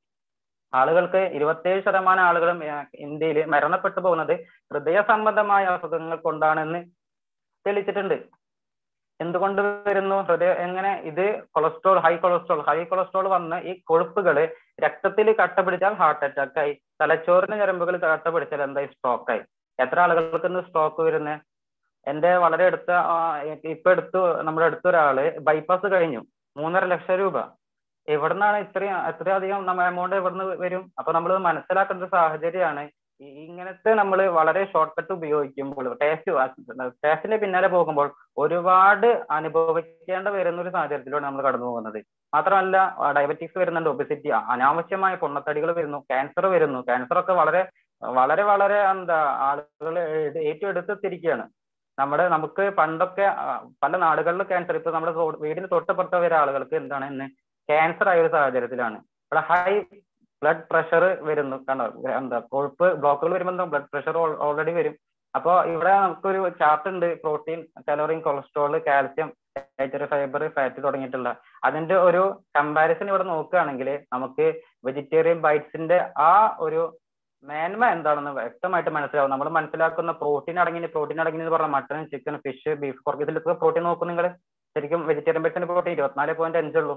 ആളുകൾക്ക് ഇരുപത്തേഴ് ശതമാനം ആളുകളും ഇന്ത്യയിൽ മരണപ്പെട്ടു പോകുന്നത് ഹൃദയ സംബന്ധമായ അസുഖങ്ങൾ കൊണ്ടാണെന്ന് തെളിയിച്ചിട്ടുണ്ട് എന്തുകൊണ്ട് വരുന്നു ഹൃദയ എങ്ങനെ ഇത് cholesterol high cholesterol high cholesterol വന്ന് ഈ കൊഴുപ്പുകൾ രക്തത്തിൽ കട്ട പിടിച്ചാൽ ഹാർട്ട് അറ്റാക്ക് ആയി തലച്ചോറിന് ഞരമ്പുകൾ കട്ട പിടിച്ചാൽ എന്തായി സ്ട്രോക്ക് ആയി എത്ര ആളുകൾക്ക് ഇന്ന് സ്ട്രോക്ക് വരുന്നത് എന്റെ വളരെ അടുത്ത ഇപ്പൊ എടുത്തു നമ്മുടെ അടുത്തൊരാള് ബൈപ്പാസ് കഴിഞ്ഞു മൂന്നര ലക്ഷം രൂപ എവിടുന്നാണ് ഇത്രയും അത്രയധികം നമ്മ എമൗണ്ട് എവിടുന്ന് വരും അപ്പൊ നമ്മൾ മനസ്സിലാക്കേണ്ട ഒരു സാഹചര്യമാണ് ഇങ്ങനത്തെ നമ്മൾ വളരെ ഷോർട്ട് കട്ട് ഉപയോഗിക്കുമ്പോൾ ടേസ്റ്റ് ടേസ്റ്റിന്റെ പിന്നാലെ പോകുമ്പോൾ ഒരുപാട് അനുഭവിക്കേണ്ട വരുന്ന ഒരു സാഹചര്യത്തിലൂടെ നമ്മൾ കടന്നു പോകുന്നത് മാത്രമല്ല ഡയബറ്റിക്സ് വരുന്നുണ്ട് ഒബിസിറ്റി അനാവശ്യമായ പൊണ്ണത്തടികൾ വരുന്നു ക്യാൻസർ വരുന്നു ക്യാൻസർ ഒക്കെ വളരെ വളരെ വളരെ എന്താ ആളുകൾ ഏറ്റവും എടുത്തെത്തിരിക്കുകയാണ് നമ്മുടെ നമുക്ക് പണ്ടൊക്കെ പല നാടുകളിൽ ക്യാൻസർ ഇപ്പൊ നമ്മുടെ വീടിന് തൊട്ടപ്പുറത്ത് വരെ ആളുകൾക്ക് എന്താണ് ഇന്ന് ക്യാൻസർ ആയ ഒരു സാഹചര്യത്തിലാണ് ഇവിടെ ഹൈ ബ്ലഡ് പ്രഷർ വരുന്നു കണ്ടോ എന്താ കൊഴുപ്പ് ബ്ലോക്കുകൾ വരുമ്പോൾ ബ്ലഡ് പ്രഷർ ഓൾറെഡി വരും അപ്പോൾ ഇവിടെ നമുക്കൊരു ചാർട്ട് ഉണ്ട് protein calorie cholesterol calcium dietary fibre fat തുടങ്ങിയിട്ടുള്ള അതിന്റെ ഒരു കമ്പാരിസൺ ഇവിടെ നോക്കുകയാണെങ്കിൽ നമുക്ക് വെജിറ്റേറിയൻ ബൈറ്റ്സിന്റെ ആ ഒരു മേന്മ എന്താണെന്ന് വ്യക്തമായിട്ട് മനസ്സിലാവും നമ്മൾ മനസ്സിലാക്കുന്ന പ്രോട്ടീൻ അടങ്ങിയ പ്രോട്ടീൻ അടങ്ങിയ എന്ന് പറഞ്ഞാൽ മട്ടൺ ചിക്കൻ ഫിഷ് ബീഫ് കുറച്ച് ഇതിലൊക്കെ പ്രോട്ടീൻ നോക്കും നിങ്ങൾ ശരിക്കും വെജിറ്റേറിയൻ ബൈറ്റ്സിന്റെ പ്രോട്ടീൻ ഇരുപത്തിനാല് പോയിന്റ് അഞ്ചുള്ളൂ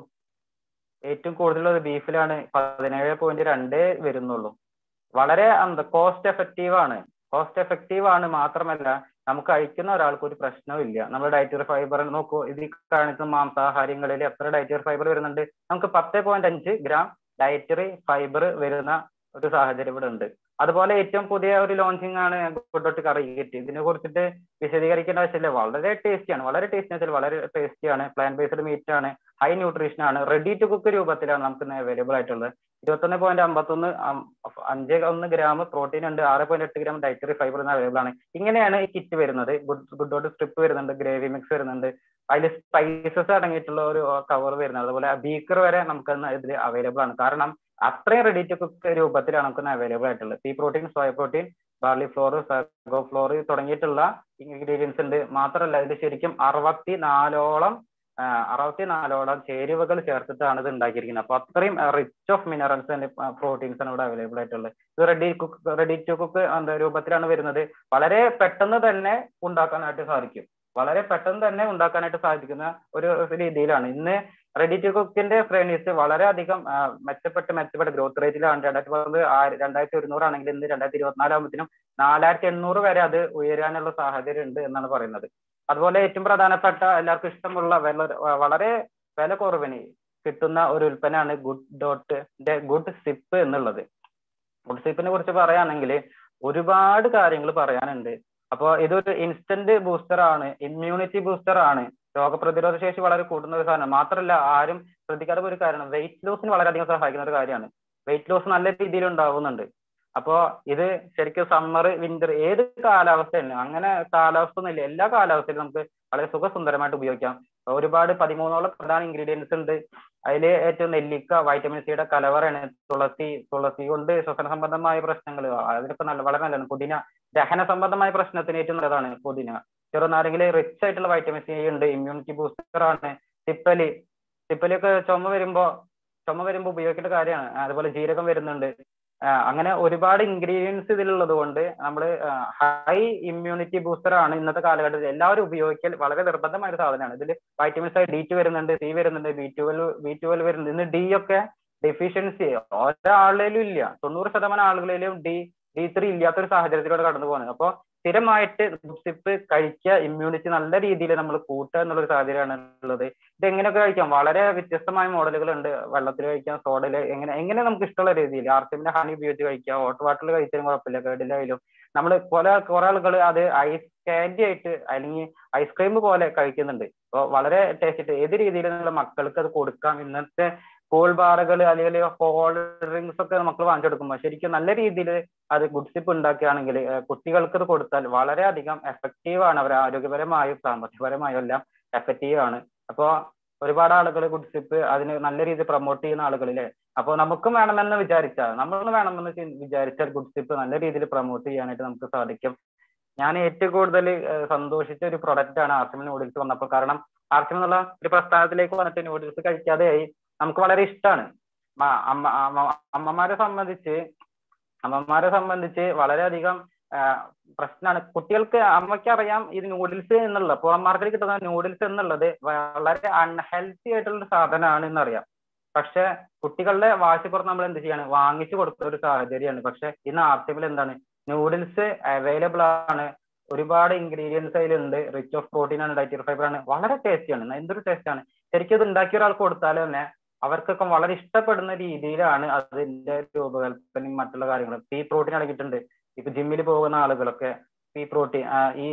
ഏറ്റവും കൂടുതലുള്ളത് ബീഫിലാണ് പതിനേഴ് പോയിന്റ് രണ്ടേ വരുന്നുള്ളൂ വളരെ എന്താ കോസ്റ്റ് എഫക്റ്റീവ് ആണ് കോസ്റ്റ് എഫക്റ്റീവ് ആണ് മാത്രമല്ല നമുക്ക് കഴിക്കുന്ന ഒരാൾക്ക് ഒരു പ്രശ്നവും ഇല്ല നമ്മൾ ഡയറ്ററി ഫൈബർ നോക്കൂ ഇത് കാണിക്കുന്ന മാംസാഹാരങ്ങളിൽ എത്ര ഡയറ്ററി ഫൈബർ വരുന്നുണ്ട് നമുക്ക് പത്ത് പോയിന്റ് അഞ്ച് ഗ്രാം ഡയറ്ററി ഫൈബർ വരുന്ന ഒരു സാഹചര്യം ഇവിടെ ഉണ്ട് അതുപോലെ ഏറ്റവും പുതിയ ഒരു ലോഞ്ചിങ് ആണ് ഗുഡോട്ട് കറി കിട്ടി ഇതിനെ കുറിച്ചിട്ട് വിശദീകരിക്കേണ്ട ആവശ്യമില്ല വളരെ ടേസ്റ്റിയാണ് വളരെ ടേസ്റ്റി വെച്ചാൽ വളരെ ടേസ്റ്റിയാണ് പ്ലാന്റ് ബേസ്ഡ് മീറ്റ് ആണ് ഹൈ ന്യൂട്രീഷൻ ആണ് റെഡി ടു കുക്ക് രൂപത്തിലാണ് നമുക്ക് അവൈലബിൾ ആയിട്ടുള്ളത് ഇരുപത്തൊന്ന് പോയിന്റ് അമ്പത്തൊന്ന് അഞ്ച് ഒന്ന് ഗ്രാം പ്രോട്ടീൻ ഉണ്ട് ആറ് പോയിന്റ് എട്ട് ഗ്രാം ഡയറ്ററി ഫൈബർ അവൈലബിൾ ആണ് ഇങ്ങനെയാണ് ഈ കിറ്റ് വരുന്നത് ഗുഡ് ഗുഡോട്ട് സ്ട്രിപ്പ് വരുന്നുണ്ട് ഗ്രേവി മിക്സ് വരുന്നുണ്ട് അതിൽ സ്പൈസസ് അടങ്ങിയിട്ടുള്ള ഒരു കവർ വരുന്നത് അതുപോലെ ബീക്കർ വരെ നമുക്ക് ഇതിൽ അവൈലബിൾ ആണ് കാരണം അത്രയും റെഡി ടു കുക്ക് രൂപത്തിലാണ് നമുക്ക് അവൈലബിൾ ആയിട്ടുള്ളത് pea protein soya protein barley flour sago flour തുടങ്ങിയിട്ടുള്ള ഇൻഗ്രീഡിയൻസ് ഉണ്ട് മാത്രമല്ല ഇത് ശരിക്കും അറുപത്തി നാലോളം അറുപത്തിനാലോളം ചേരുവകൾ ചേർത്തിട്ടാണ് ഇത് ഉണ്ടാക്കിയിരിക്കുന്നത് അപ്പൊ അത്രയും rich of minerals and proteins ആണ് ഇവിടെ അവൈലബിൾ ആയിട്ടുള്ളത് ഇത് ready cook ready to cook എന്താ രൂപത്തിലാണ് വരുന്നത് വളരെ പെട്ടെന്ന് തന്നെ ഉണ്ടാക്കാനായിട്ട് സാധിക്കും വളരെ പെട്ടെന്ന് തന്നെ ഉണ്ടാക്കാനായിട്ട് സാധിക്കുന്ന ഒരു രീതിയിലാണ് ഇന്ന് റെഡി ടു കുക്കിന്റെ ശ്രേണീസ് വളരെയധികം മെച്ചപ്പെട്ട് മെച്ചപ്പെട്ട ഗ്രോത്ത് റേറ്റിലാണ് രണ്ടായിരത്തി പതിനൊന്ന് രണ്ടായിരത്തി ഒരുന്നൂറാണെങ്കിൽ ഇന്ന് രണ്ടായിരത്തി ഇരുപത്തിനാലാകുമ്പോഴത്തേനും നാലായിരത്തി എണ്ണൂറ് വരെ അത് ഉയരാനുള്ള സാഹചര്യം ഉണ്ട് എന്നാണ് പറയുന്നത് അതുപോലെ ഏറ്റവും പ്രധാനപ്പെട്ട എല്ലാവർക്കും ഇഷ്ടമുള്ള വില വളരെ വില കുറവിന് കിട്ടുന്ന ഒരു ഉൽപ്പന്നമാണ് ഗുഡ് ഡോട്ടിന്റെ ഗുഡ് സിപ്പ് എന്നുള്ളത് ഗുഡ് സിപ്പിനെ കുറിച്ച് പറയുകയാണെങ്കിൽ ഒരുപാട് കാര്യങ്ങൾ പറയാനുണ്ട് അപ്പോൾ ഇതൊരു ഇൻസ്റ്റന്റ് ബൂസ്റ്റർ ആണ് ഇമ്മ്യൂണിറ്റി ബൂസ്റ്റർ ആണ് രോഗപ്രതിരോധ ശേഷി വളരെ കൂടുന്ന ഒരു സാധനം മാത്രമല്ല ആരും ശ്രദ്ധിക്കാത്ത ഒരു കാര്യമാണ് വെയിറ്റ് ലോസിന് വളരെയധികം സഹായിക്കുന്ന ഒരു കാര്യമാണ് വെയിറ്റ് ലോസ് നല്ല രീതിയിൽ ഉണ്ടാവുന്നുണ്ട് അപ്പോ ഇത് ശരിക്കും സമ്മർ വിന്റർ ഏത് കാലാവസ്ഥയാണ് അങ്ങനെ കാലാവസ്ഥ ഒന്നുമില്ല എല്ലാ കാലാവസ്ഥയിലും നമുക്ക് വളരെ സുഖസുന്ദരമായിട്ട് ഉപയോഗിക്കാം ഒരുപാട് പതിമൂന്നോളം പ്രധാന ഇൻഗ്രീഡിയൻസ് ഉണ്ട് അതിൽ ഏറ്റവും നെല്ലിക്ക വൈറ്റമിൻ സിയുടെ കലവറയാണ് തുളസി തുളസി കൊണ്ട് ശ്വസന സംബന്ധമായ പ്രശ്നങ്ങൾ അതിനൊക്കെ നല്ല വളരെ നല്ലതാണ് പുതിന ദഹന സംബന്ധമായ പ്രശ്നത്തിന് ഏറ്റവും നല്ലതാണ് പുതിന ചെറുനാരങ്ങില് റിച്ച് ആയിട്ടുള്ള വൈറ്റമിൻ സി ഉണ്ട് ഇമ്മ്യൂണിറ്റി ബൂസ്റ്റർ ആണ് തിപ്പലി തിപ്പലിയൊക്കെ ചുമ വരുമ്പോ ചുമ വരുമ്പോ ഉപയോഗിക്കേണ്ട കാര്യമാണ് അതുപോലെ ജീരകം വരുന്നുണ്ട് അങ്ങനെ ഒരുപാട് ഇൻഗ്രീഡിയൻസ് ഇതിലുള്ളത് കൊണ്ട് നമ്മൾ ഹൈ ഇമ്മ്യൂണിറ്റി ബൂസ്റ്റർ ആണ് ഇന്നത്തെ കാലഘട്ടത്തിൽ എല്ലാവരും ഉപയോഗിക്കൽ വളരെ നിർബന്ധമായ ഒരു സാധനമാണ് ഇതിൽ വൈറ്റമിൻസ് ആയി ഡി ടു വരുന്നുണ്ട് സി വരുന്നുണ്ട് ബി ട്വൽവ് ബി ട്വൽവ് വരുന്നുണ്ട് ഇന്ന് ഡി ഒക്കെ ഡെഫിഷ്യൻസി ഒരാളിലും ഇല്ല തൊണ്ണൂറ് ശതമാനം ആളുകളിലും ഡി ഡി ത്രീ ഇല്ലാത്തൊരു സാഹചര്യത്തിലൂടെ കടന്നു പോകുന്നത് അപ്പോൾ സ്ഥിരമായിട്ട് സിപ്പ് കഴിക്കുക ഇമ്മ്യൂണിറ്റി നല്ല രീതിയിൽ നമ്മൾ കൂട്ടുക എന്നുള്ളൊരു സാഹചര്യമാണ് ഉള്ളത് ഇത് എങ്ങനെയൊക്കെ കഴിക്കാം വളരെ വ്യത്യസ്തമായ മോഡലുകൾ ഉണ്ട് വെള്ളത്തിൽ കഴിക്കാം സോഡയിൽ എങ്ങനെ എങ്ങനെ നമുക്ക് ഇഷ്ടമുള്ള രീതിയിൽ ആർസിമിന്റെ ഹണി ഉപയോഗിച്ച് കഴിക്കാം ഹോട്ട് വാട്ടറിൽ കഴിച്ചാലും കുഴപ്പമില്ല കേടിലായാലും നമ്മൾ പല കുറെ ആളുകൾ അത് ഐസ് കാൻഡി ആയിട്ട് അല്ലെങ്കിൽ ഐസ്ക്രീം പോലെ കഴിക്കുന്നുണ്ട് അപ്പോൾ വളരെ ടേസ്റ്റ് ഏത് രീതിയിൽ നമ്മൾ മക്കൾക്ക് അത് കൊടുക്കാം ഇന്നത്തെ കൂൾ ബാറുകൾ അല്ലെങ്കിൽ കോൾഡ് ഡ്രിങ്ക്സ് ഒക്കെ മക്കൾ വാങ്ങിച്ചു കൊടുക്കുമ്പോൾ ശരിക്കും നല്ല രീതിയിൽ അത് ഗുഡ് സിപ്പ് ഉണ്ടാക്കുകയാണെങ്കിൽ കുട്ടികൾക്ക് ഇത് കൊടുത്താൽ വളരെയധികം എഫക്റ്റീവ് ആണ് അവർ ആരോഗ്യപരമായും സാമ്പത്തികപരമായും എല്ലാം എഫക്റ്റീവ് ആണ് അപ്പോൾ ഒരുപാട് ആളുകൾ ഗുഡ് സിപ്പ് അതിന് നല്ല രീതിയിൽ പ്രൊമോട്ട് ചെയ്യുന്ന ആളുകളിലെ അപ്പോൾ നമുക്കും വേണമെന്ന് വിചാരിച്ചാൽ നമ്മൾ വേണമെന്ന് വിചാരിച്ചാൽ ഗുഡ് സിപ്പ് നല്ല രീതിയിൽ പ്രൊമോട്ട് ചെയ്യാനായിട്ട് നമുക്ക് സാധിക്കും ഞാൻ ഏറ്റവും കൂടുതൽ സന്തോഷിച്ച ഒരു പ്രൊഡക്റ്റ് ആണ് ആർസിമൽ നൂഡിൽസ് വന്നപ്പോൾ കാരണം ആർസിമൽ എന്നുള്ള ഒരു പ്രസ്ഥാനത്തിലേക്ക് വന്നിട്ട് നൂഡിൽസ് കഴിക്കാതെയായി നമുക്ക് വളരെ ഇഷ്ടമാണ് അമ്മ അമ്മമാരെ സംബന്ധിച്ച് അമ്മമാരെ സംബന്ധിച്ച് വളരെയധികം പ്രശ്നമാണ് കുട്ടികൾക്ക് അമ്മയ്ക്ക് അറിയാം ഇത് നൂഡിൽസ് എന്നുള്ളത് പുറം മാർക്കറ്റിൽ കിട്ടുന്ന നൂഡിൽസ് എന്നുള്ളത് വളരെ അൺഹെൽത്തി ആയിട്ടുള്ള സാധനമാണ് എന്നറിയാം പക്ഷെ കുട്ടികളുടെ വാശിപ്പുറത്ത് നമ്മൾ എന്ത് ചെയ്യാണ് വാങ്ങിച്ചു കൊടുക്കുന്ന ഒരു സാഹചര്യമാണ് പക്ഷെ ഇന്ന് ആർട്ടിബിൾ എന്താണ് നൂഡിൽസ് അവൈലബിൾ ആണ് ഒരുപാട് ഇൻഗ്രീഡിയൻസ് അതിലുണ്ട് റിച്ച് ഓഫ് പ്രോട്ടീൻ ആണ് ഡയറ്ററി ഫൈബർ ആണ് വളരെ ടേസ്റ്റിയാണ് എന്തൊരു ടേസ്റ്റ് ആണ് ശരിക്കും ഇത് ഉണ്ടാക്കിയ ഒരാൾക്ക് കൊടുത്താൽ തന്നെ അവർക്കൊക്കെ വളരെ ഇഷ്ടപ്പെടുന്ന രീതിയിലാണ് അതിന്റെ രൂപകൽപ്പനയും മറ്റുള്ള കാര്യങ്ങളും പി പ്രോട്ടീൻ അടങ്ങിയിട്ടുണ്ട് ഇപ്പൊ ജിമ്മിൽ പോകുന്ന ആളുകളൊക്കെ പി പ്രോട്ടീൻ ഈ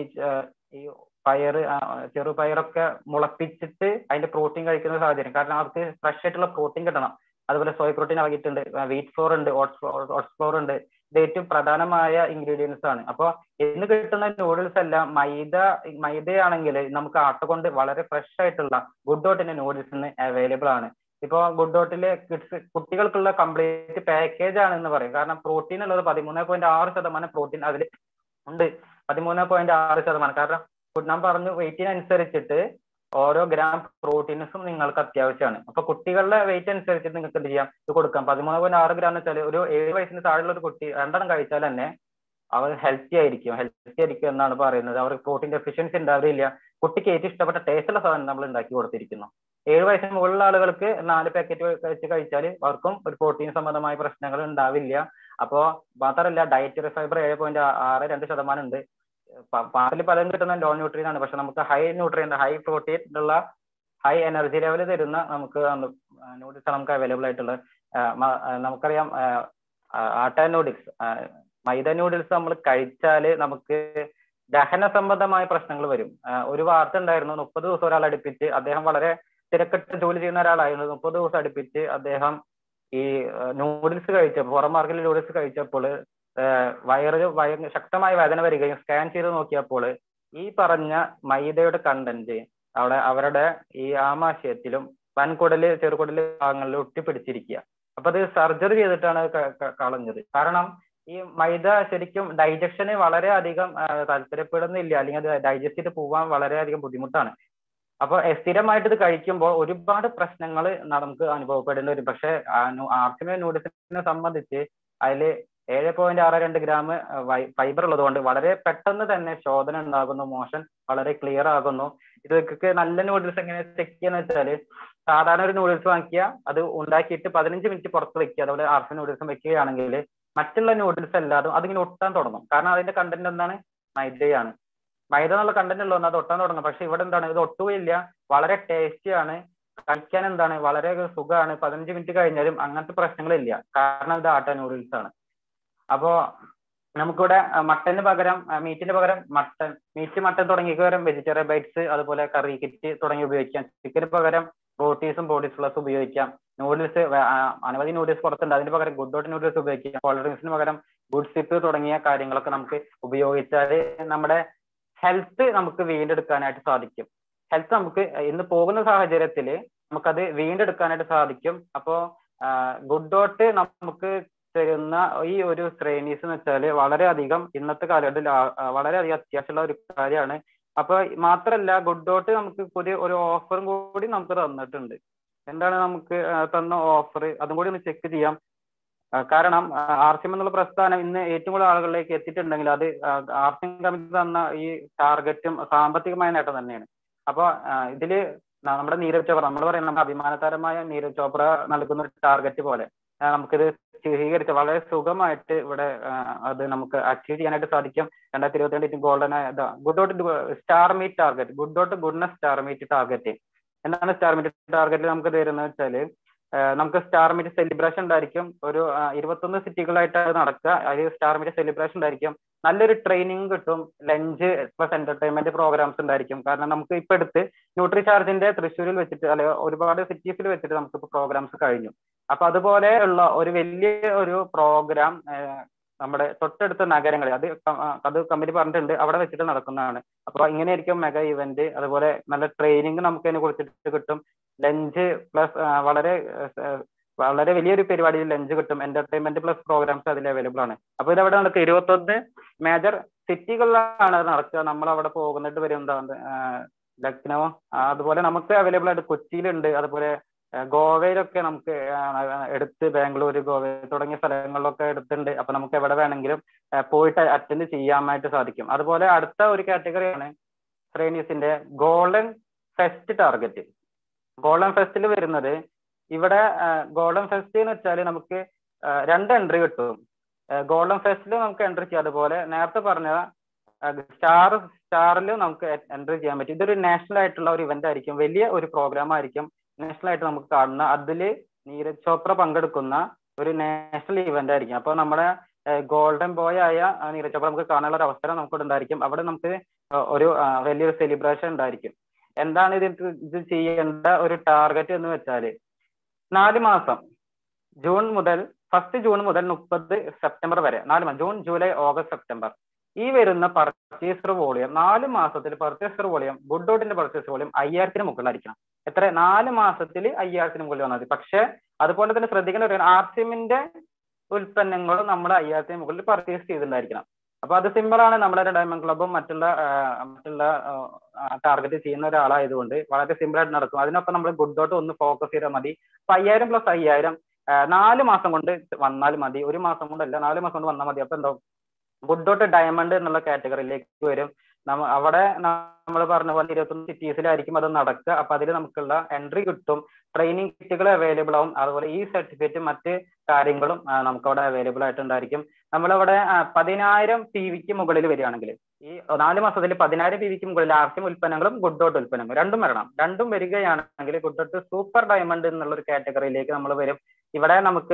ഈ പയർ ചെറുപയറൊക്കെ മുളപ്പിച്ചിട്ട് അതിന്റെ പ്രോട്ടീൻ കഴിക്കുന്ന സാഹചര്യം കാരണം അവർക്ക് ഫ്രഷ് ആയിട്ടുള്ള പ്രോട്ടീൻ കിട്ടണം അതുപോലെ സോയ് പ്രോട്ടീൻ അടങ്ങിയിട്ടുണ്ട് വീറ്റ് ഫ്ലോർ ഉണ്ട് ഓട്സ് ഫ്ലോർ ഉണ്ട് ഇത് ഏറ്റവും പ്രധാനമായ ഇൻഗ്രീഡിയൻസ് ആണ് അപ്പോൾ ഇന്ന് കിട്ടുന്ന നൂഡിൽസ് എല്ലാം മൈദ മൈദയാണെങ്കിൽ നമുക്ക് ആട്ട കൊണ്ട് വളരെ ഫ്രഷ് ആയിട്ടുള്ള ഗുഡ് ഡോട്ടിന്റെ നൂഡിൽസ് ഇന്ന് അവൈലബിൾ ആണ് ഇപ്പൊ ഗുഡ് ഡോട്ടിലെ കിഡ്സ് കുട്ടികൾക്കുള്ള കംപ്ലീറ്റ് പാക്കേജ് ആണ് എന്ന് പറയും കാരണം പ്രോട്ടീൻ ഉള്ളത് പതിമൂന്ന് പോയിന്റ് ആറ് ശതമാനം പ്രോട്ടീൻ അതിൽ ഉണ്ട് പതിമൂന്ന് പോയിന്റ് ആറ് ശതമാനം കാരണം ഞാൻ പറഞ്ഞു വെയിറ്റിനനുസരിച്ചിട്ട് ഓരോ ഗ്രാം പ്രോട്ടീൻസും നിങ്ങൾക്ക് അത്യാവശ്യമാണ് അപ്പൊ കുട്ടികളുടെ വെയിറ്റ് അനുസരിച്ചിട്ട് നിങ്ങൾക്ക് എന്ത് ചെയ്യാം ഇത് കൊടുക്കാം പതിമൂന്ന് പോയിന്റ് ആറ് ഗ്രാം എന്ന് വെച്ചാൽ ഒരു ഏഴ് വയസ്സിന് താഴെയുള്ള ഒരു കുട്ടി രണ്ടെണ്ണം കഴിച്ചാൽ തന്നെ അവർ ഹെൽത്തി ആയിരിക്കും ഹെൽത്തി ആയിരിക്കും എന്നാണ് പറയുന്നത് അവർക്ക് പ്രോട്ടീൻ ഡെഫിഷ്യൻസി ഉണ്ടാവില്ല കുട്ടിക്ക് ഏറ്റവും ഇഷ്ടപ്പെട്ട ടേസ്റ്റുള്ള സാധനം നമ്മൾ ഉണ്ടാക്കി കൊടുത്തിരിക്കുന്നു ഏഴ് വയസ്സിന് മുകളിലുള്ള ആളുകൾക്ക് നാല് പാക്കറ്റ് വെച്ച് കഴിച്ചാൽ അവർക്കും ഒരു പ്രോട്ടീൻ സംബന്ധമായ പ്രശ്നങ്ങൾ ഉണ്ടാവില്ല അപ്പോ മാത്രമല്ല ഡയറ്ററി ഫൈബർ ഏഴ് പോയിന്റ് ആറ് രണ്ട് ശതമാനം ഉണ്ട് പാലിൽ പലതും കിട്ടുന്ന ലോ ന്യൂട്രീൻ ആണ് പക്ഷെ നമുക്ക് ഹൈ ന്യൂട്രീൻ ഹൈ പ്രോട്ടീൻ ഉള്ള ഹൈ എനർജി ലെവൽ തരുന്ന നമുക്ക് നൂഡിൽസ് നമുക്ക് അവൈലബിൾ ആയിട്ടുള്ള നമുക്കറിയാം ആട്ട നൂഡിൽസ് മൈദ നൂഡിൽസ് നമ്മൾ കഴിച്ചാല് നമുക്ക് ദഹന സംബന്ധമായ പ്രശ്നങ്ങൾ വരും ഒരു വാർത്ത ഉണ്ടായിരുന്നു മുപ്പത് ദിവസം ഒരാൾ അടുപ്പിച്ച് അദ്ദേഹം വളരെ തിരക്കിട്ട് ജോലി ചെയ്യുന്ന ഒരാളായിരുന്നു മുപ്പത് ദിവസം അടുപ്പിച്ച് അദ്ദേഹം ഈ നൂഡിൽസ് കഴിച്ചപ്പോൾ പുറം മാർക്കിൽ നൂഡിൽസ് കഴിച്ചപ്പോൾ വയറ് വയ ശക്തമായ വേദന വരികയും സ്കാൻ ചെയ്ത് നോക്കിയപ്പോൾ ഈ പറഞ്ഞ മൈദയുടെ കണ്ടന്റ് അവിടെ അവരുടെ ഈ ആമാശയത്തിലും വൻകുടല് ചെറുകുടല് ഭാഗങ്ങളിൽ ഒട്ടിപ്പിടിച്ചിരിക്കുക അപ്പൊ അത് സർജറി ചെയ്തിട്ടാണ് കളഞ്ഞത് കാരണം ഈ മൈദ ശരിക്കും ഡൈജക്ഷന് വളരെ അധികം താല്പര്യപ്പെടുന്നില്ല അല്ലെങ്കിൽ അത് ഡൈജസ്റ്റ് ചെയ്ത് പോവാൻ വളരെയധികം ബുദ്ധിമുട്ടാണ് അപ്പൊ സ്ഥിരമായിട്ട് ഇത് കഴിക്കുമ്പോൾ ഒരുപാട് പ്രശ്നങ്ങൾ നമുക്ക് അനുഭവപ്പെടേണ്ടി വരും പക്ഷെ ആർക്കിമേ നൂഡിൽസിനെ സംബന്ധിച്ച് അതിൽ ഏഴ് പോയിന്റ് ആറ് രണ്ട് ഗ്രാം ഫൈബർ ഉള്ളതുകൊണ്ട് വളരെ പെട്ടെന്ന് തന്നെ ശോധന ഉണ്ടാകുന്നു മോഷൻ വളരെ ക്ലിയർ ആകുന്നു ഇതൊക്കെ നല്ല നൂഡിൽസ് എങ്ങനെ ചെക്ക് ചെയ്യാന്ന് വെച്ചാല് സാധാരണ ഒരു നൂഡിൽസ് വാങ്ങിക്കുക അത് ഉണ്ടാക്കിയിട്ട് പതിനഞ്ച് മിനിറ്റ് പുറത്ത് വെക്കുക അതുപോലെ ആർഫ് നൂഡിൽസും വെക്കുകയാണെങ്കിൽ മറ്റുള്ള നൂഡിൽസ് എല്ലാതും അതിങ്ങനെ ഒട്ടാൻ തുടങ്ങും കാരണം അതിന്റെ കണ്ടന്റ് എന്താണ് മൈദയാണ് മൈദ എന്നുള്ള കണ്ടന്റ് ഉള്ളതുകൊണ്ട് അത് ഒട്ടാൻ തുടങ്ങും പക്ഷെ ഇവിടെ എന്താണ് ഇത് ഒട്ടുകയില്ല വളരെ ടേസ്റ്റി ആണ് കഴിക്കാൻ എന്താണ് വളരെ സുഖമാണ് പതിനഞ്ച് മിനിറ്റ് കഴിഞ്ഞാലും അങ്ങനത്തെ പ്രശ്നങ്ങളില്ല കാരണം ഇത് ആട്ട നൂഡിൽസ് ആണ് അപ്പോ നമുക്കിവിടെ മട്ടന് പകരം മീറ്റിന് പകരം മട്ടൻ മീറ്റ് മട്ടൻ തുടങ്ങിയ പകരം വെജിറ്റേറിയൻ ബൈറ്റ്സ് അതുപോലെ കറി കിറ്റ് തുടങ്ങി ഉപയോഗിക്കാം ചിക്കന് പകരം പ്രോട്ടീൻസും ബോഡി പ്ലസ് ഉപയോഗിക്കാം നൂഡിൽസ് അനവധി നൂഡിൽസ് പുറത്തുണ്ട് അതിന് പകരം ഗുഡ് ഡോട്ട് നൂഡിൽസ് ഉപയോഗിക്കാം കോൾഡ് ഡ്രിങ്ക്സിന് പകരം ഗുഡ് സിപ്പ് തുടങ്ങിയ കാര്യങ്ങളൊക്കെ നമുക്ക് ഉപയോഗിച്ചാൽ നമ്മുടെ ഹെൽത്ത് നമുക്ക് വീണ്ടെടുക്കാനായിട്ട് സാധിക്കും ഹെൽത്ത് നമുക്ക് ഇന്ന് പോകുന്ന സാഹചര്യത്തിൽ നമുക്കത് വീണ്ടെടുക്കാനായിട്ട് സാധിക്കും അപ്പോ ഗുഡ് ഡോട്ട് നമുക്ക് തരുന്ന ഈ ഒരു ശ്രേണീസ് എന്ന് വെച്ചാൽ വളരെയധികം ഇന്നത്തെ കാലഘട്ടത്തിൽ വളരെയധികം അത്യാവശ്യമുള്ള ഒരു കാര്യമാണ് അപ്പൊ മാത്രല്ല ഗുഡ് ഡോട്ട് നമുക്ക് പുതിയ ഒരു ഓഫറും കൂടി നമുക്ക് തന്നിട്ടുണ്ട് എന്താണ് നമുക്ക് തന്ന ഓഫർ അതും കൂടി ഒന്ന് ചെക്ക് ചെയ്യാം കാരണം ആർ സി എം എന്നുള്ള പ്രസ്ഥാനം ഇന്ന് ഏറ്റവും കൂടുതൽ ആളുകളിലേക്ക് എത്തിയിട്ടുണ്ടെങ്കിൽ അത് ആർ സി എം കമ്മിറ്റി തന്ന ഈ ടാർഗറ്റും സാമ്പത്തികമായ നേട്ടം തന്നെയാണ് അപ്പൊ ഇതില് നമ്മുടെ നീരജ് ചോപ്ര നമ്മൾ പറയുന്ന നമ്മുടെ അഭിമാനകരമായ നീരജ് ചോപ്ര നൽകുന്ന ഒരു ടാർഗറ്റ് പോലെ നമുക്കിത് സ്വീകരിച്ച് വളരെ സുഖമായിട്ട് ഇവിടെ അത് നമുക്ക് അച്ചീവ് ചെയ്യാനായിട്ട് സാധിക്കും രണ്ടായിരത്തി ഇരുപത്തി രണ്ട് golden good dot star meet target good dot goodness star meet target എന്താണ് സ്റ്റാർ മീറ്റ് ടാർഗറ്റ് നമുക്ക് തരുന്നത് വെച്ചാല് നമുക്ക് സ്റ്റാർ മീറ്റ് സെലിബ്രേഷൻ ഉണ്ടായിരിക്കും ഒരു ഇരുപത്തൊന്ന് സിറ്റികളായിട്ട് നടക്കുക അതിൽ സ്റ്റാർ മീറ്റ് സെലിബ്രേഷൻ ഉണ്ടായിരിക്കും നല്ലൊരു ട്രെയിനിങ് കിട്ടും ലഞ്ച് പ്ലസ് എന്റർടൈൻമെന്റ് പ്രോഗ്രാംസ് ഉണ്ടായിരിക്കും കാരണം നമുക്ക് ഇപ്പൊ എടുത്ത് ന്യൂട്രി ചാർജിന്റെ തൃശ്ശൂരിൽ വെച്ചിട്ട് അല്ലെ ഒരുപാട് സിറ്റീസിൽ വെച്ചിട്ട് നമുക്ക് ഇപ്പൊ പ്രോഗ്രാംസ് കഴിഞ്ഞു അപ്പൊ അതുപോലെ ഉള്ള ഒരു വലിയ ഒരു പ്രോഗ്രാം നമ്മുടെ തൊട്ടടുത്ത നഗരങ്ങളിൽ അത് അത് കമ്പനി പറഞ്ഞിട്ടുണ്ട് അവിടെ വെച്ചിട്ട് നടക്കുന്നതാണ് അപ്പൊ ഇങ്ങനെയായിരിക്കും മെഗാ ഇവന്റ് അതുപോലെ നല്ല ട്രെയിനിങ് നമുക്ക് അതിനെ കുറിച്ചിട്ട് കിട്ടും ലഞ്ച് പ്ലസ് വളരെ വളരെ വലിയൊരു പരിപാടിയിൽ ലഞ്ച് കിട്ടും എന്റർടൈൻമെന്റ് പ്ലസ് പ്രോഗ്രാംസ് അതിൽ അവൈലബിൾ ആണ് അപ്പൊ ഇത് അവിടെ നടക്കുക ഇരുപത്തൊന്ന് മേജർ സിറ്റികളിലാണ് നടക്കുക നമ്മൾ അവിടെ പോകുന്നിട്ട് വരും എന്താ ലക്നൗ അതുപോലെ നമുക്ക് അവൈലബിൾ ആയിട്ട് കൊച്ചിയിലുണ്ട് അതുപോലെ ഗോവയിലൊക്കെ നമുക്ക് എടുത്ത് ബാംഗ്ലൂർ ഗോവ തുടങ്ങിയ സ്ഥലങ്ങളിലൊക്കെ എടുത്തിട്ടുണ്ട് അപ്പൊ നമുക്ക് എവിടെ വേണമെങ്കിലും പോയിട്ട് അറ്റൻഡ് ചെയ്യാനായിട്ട് സാധിക്കും അതുപോലെ അടുത്ത ഒരു കാറ്റഗറിയാണ് ശ്രേണീസിന്റെ ഗോൾഡൻ ഫെസ്റ്റ് ടാർഗറ്റ് ഗോൾഡൻ ഫെസ്റ്റിൽ വരുന്നത് ഇവിടെ ഗോൾഡൻ ഫെസ്റ്റ് എന്ന് വെച്ചാൽ നമുക്ക് രണ്ട് എൻട്രി കിട്ടും ഗോൾഡൻ ഫെസ്റ്റിൽ നമുക്ക് എൻട്രി ചെയ്യാം അതുപോലെ നേരത്തെ പറഞ്ഞ സ്റ്റാർ സ്റ്റാറിൽ നമുക്ക് എൻട്രി ചെയ്യാൻ പറ്റും ഇതൊരു നാഷണൽ ആയിട്ടുള്ള ഒരു ഇവന്റ് ആയിരിക്കും വലിയ ഒരു പ്രോഗ്രാം ആയിരിക്കും നാഷണൽ ആയിട്ട് നമുക്ക് കാണുന്ന അതിൽ നീരജ് ചോപ്ര പങ്കെടുക്കുന്ന ഒരു നാഷണൽ ഇവന്റ് ആയിരിക്കും അപ്പോൾ നമ്മുടെ ഗോൾഡൻ ബോയ് ആയ നീരജ് ചോപ്ര നമുക്ക് കാണാനുള്ള ഒരു അവസരം നമുക്ക് ഉണ്ടായിരിക്കും അവിടെ നമുക്ക് ഒരു വലിയൊരു സെലിബ്രേഷൻ ഉണ്ടായിരിക്കും എന്താണ് ഇത് ഇത് ചെയ്യേണ്ട ഒരു ടാർഗറ്റ് എന്ന് വെച്ചാൽ നാല് മാസം ജൂൺ മുതൽ ഫസ്റ്റ് ജൂൺ മുതൽ മുപ്പത് സെപ്റ്റംബർ വരെ നാല് മാസം ജൂൺ ജൂലൈ ഓഗസ്റ്റ് സെപ്റ്റംബർ ഈ വരുന്ന പർച്ചേസർ വോളിയം നാല് മാസത്തിൽ പർച്ചേസർ വോളിയം ഗുഡ് ഡോട്ടിന്റെ പർച്ചേസർ വോളിയം അയ്യായിരത്തിന് മുകളിലായിരിക്കണം എത്ര നാല് മാസത്തിൽ അയ്യായിരത്തിന് മുകളിൽ വന്നാൽ മതി പക്ഷെ അതുപോലെ തന്നെ ശ്രദ്ധിക്കേണ്ട ഒരു ആർ സി എമ്മിന്റെ ഉൽപ്പന്നങ്ങളും നമ്മൾ അയ്യായിരത്തിന് മുകളിൽ പർച്ചേസ് ചെയ്തിട്ടുണ്ടായിരിക്കണം അപ്പൊ അത് സിമ്പിൾ ആണ് നമ്മുടെ ഡയമണ്ട് ക്ലബും മറ്റുള്ള മറ്റുള്ള ടാർഗറ്റ് ചെയ്യുന്ന ഒരാളായതുകൊണ്ട് വളരെ സിമ്പിൾ ആയിട്ട് നടക്കും അതിനൊപ്പം നമ്മൾ ഗുഡ് ഡോട്ട് ഒന്ന് ഫോക്കസ് ചെയ്താൽ മതി അപ്പൊ അയ്യായിരം പ്ലസ് അയ്യായിരം നാല് മാസം കൊണ്ട് വന്നാൽ മതി ഒരു മാസം കൊണ്ടല്ല നാല് മാസം കൊണ്ട് വന്നാൽ മതി അപ്പൊ എന്താ ഗുഡ് ഡോട്ട് ഡയമണ്ട് എന്നുള്ള കാറ്റഗറിയിലേക്ക് വരും നമ്മ അവിടെ നമ്മൾ പറഞ്ഞ പോലെ ഇരുപത്തൊന്ന് സിറ്റീസിലായിരിക്കും അത് നടക്കുക അപ്പൊ അതിൽ നമുക്കുള്ള എൻട്രി കിട്ടും ട്രെയിനിങ് കിറ്റുകൾ അവൈലബിൾ ആവും അതുപോലെ ഈ സർട്ടിഫിക്കറ്റ് മറ്റ് കാര്യങ്ങളും നമുക്ക് അവിടെ അവൈലബിൾ ആയിട്ടുണ്ടായിരിക്കും നമ്മളവിടെ പതിനായിരം പി വിക്ക് മുകളിൽ വരികയാണെങ്കിൽ ഈ നാല് മാസത്തിൽ പതിനായിരം പി വിക്ക് മുകളിൽ ആർക്കും ഉൽപ്പന്നങ്ങളും ഗുഡ് ഡോട്ട് ഉൽപ്പന്നങ്ങളും രണ്ടും വരണം രണ്ടും വരികയാണെങ്കിൽ ഗുഡ് ഡോട്ട് സൂപ്പർ ഡയമണ്ട് എന്നുള്ള ഒരു കാറ്റഗറിയിലേക്ക് നമ്മൾ വരും ഇവിടെ നമുക്ക്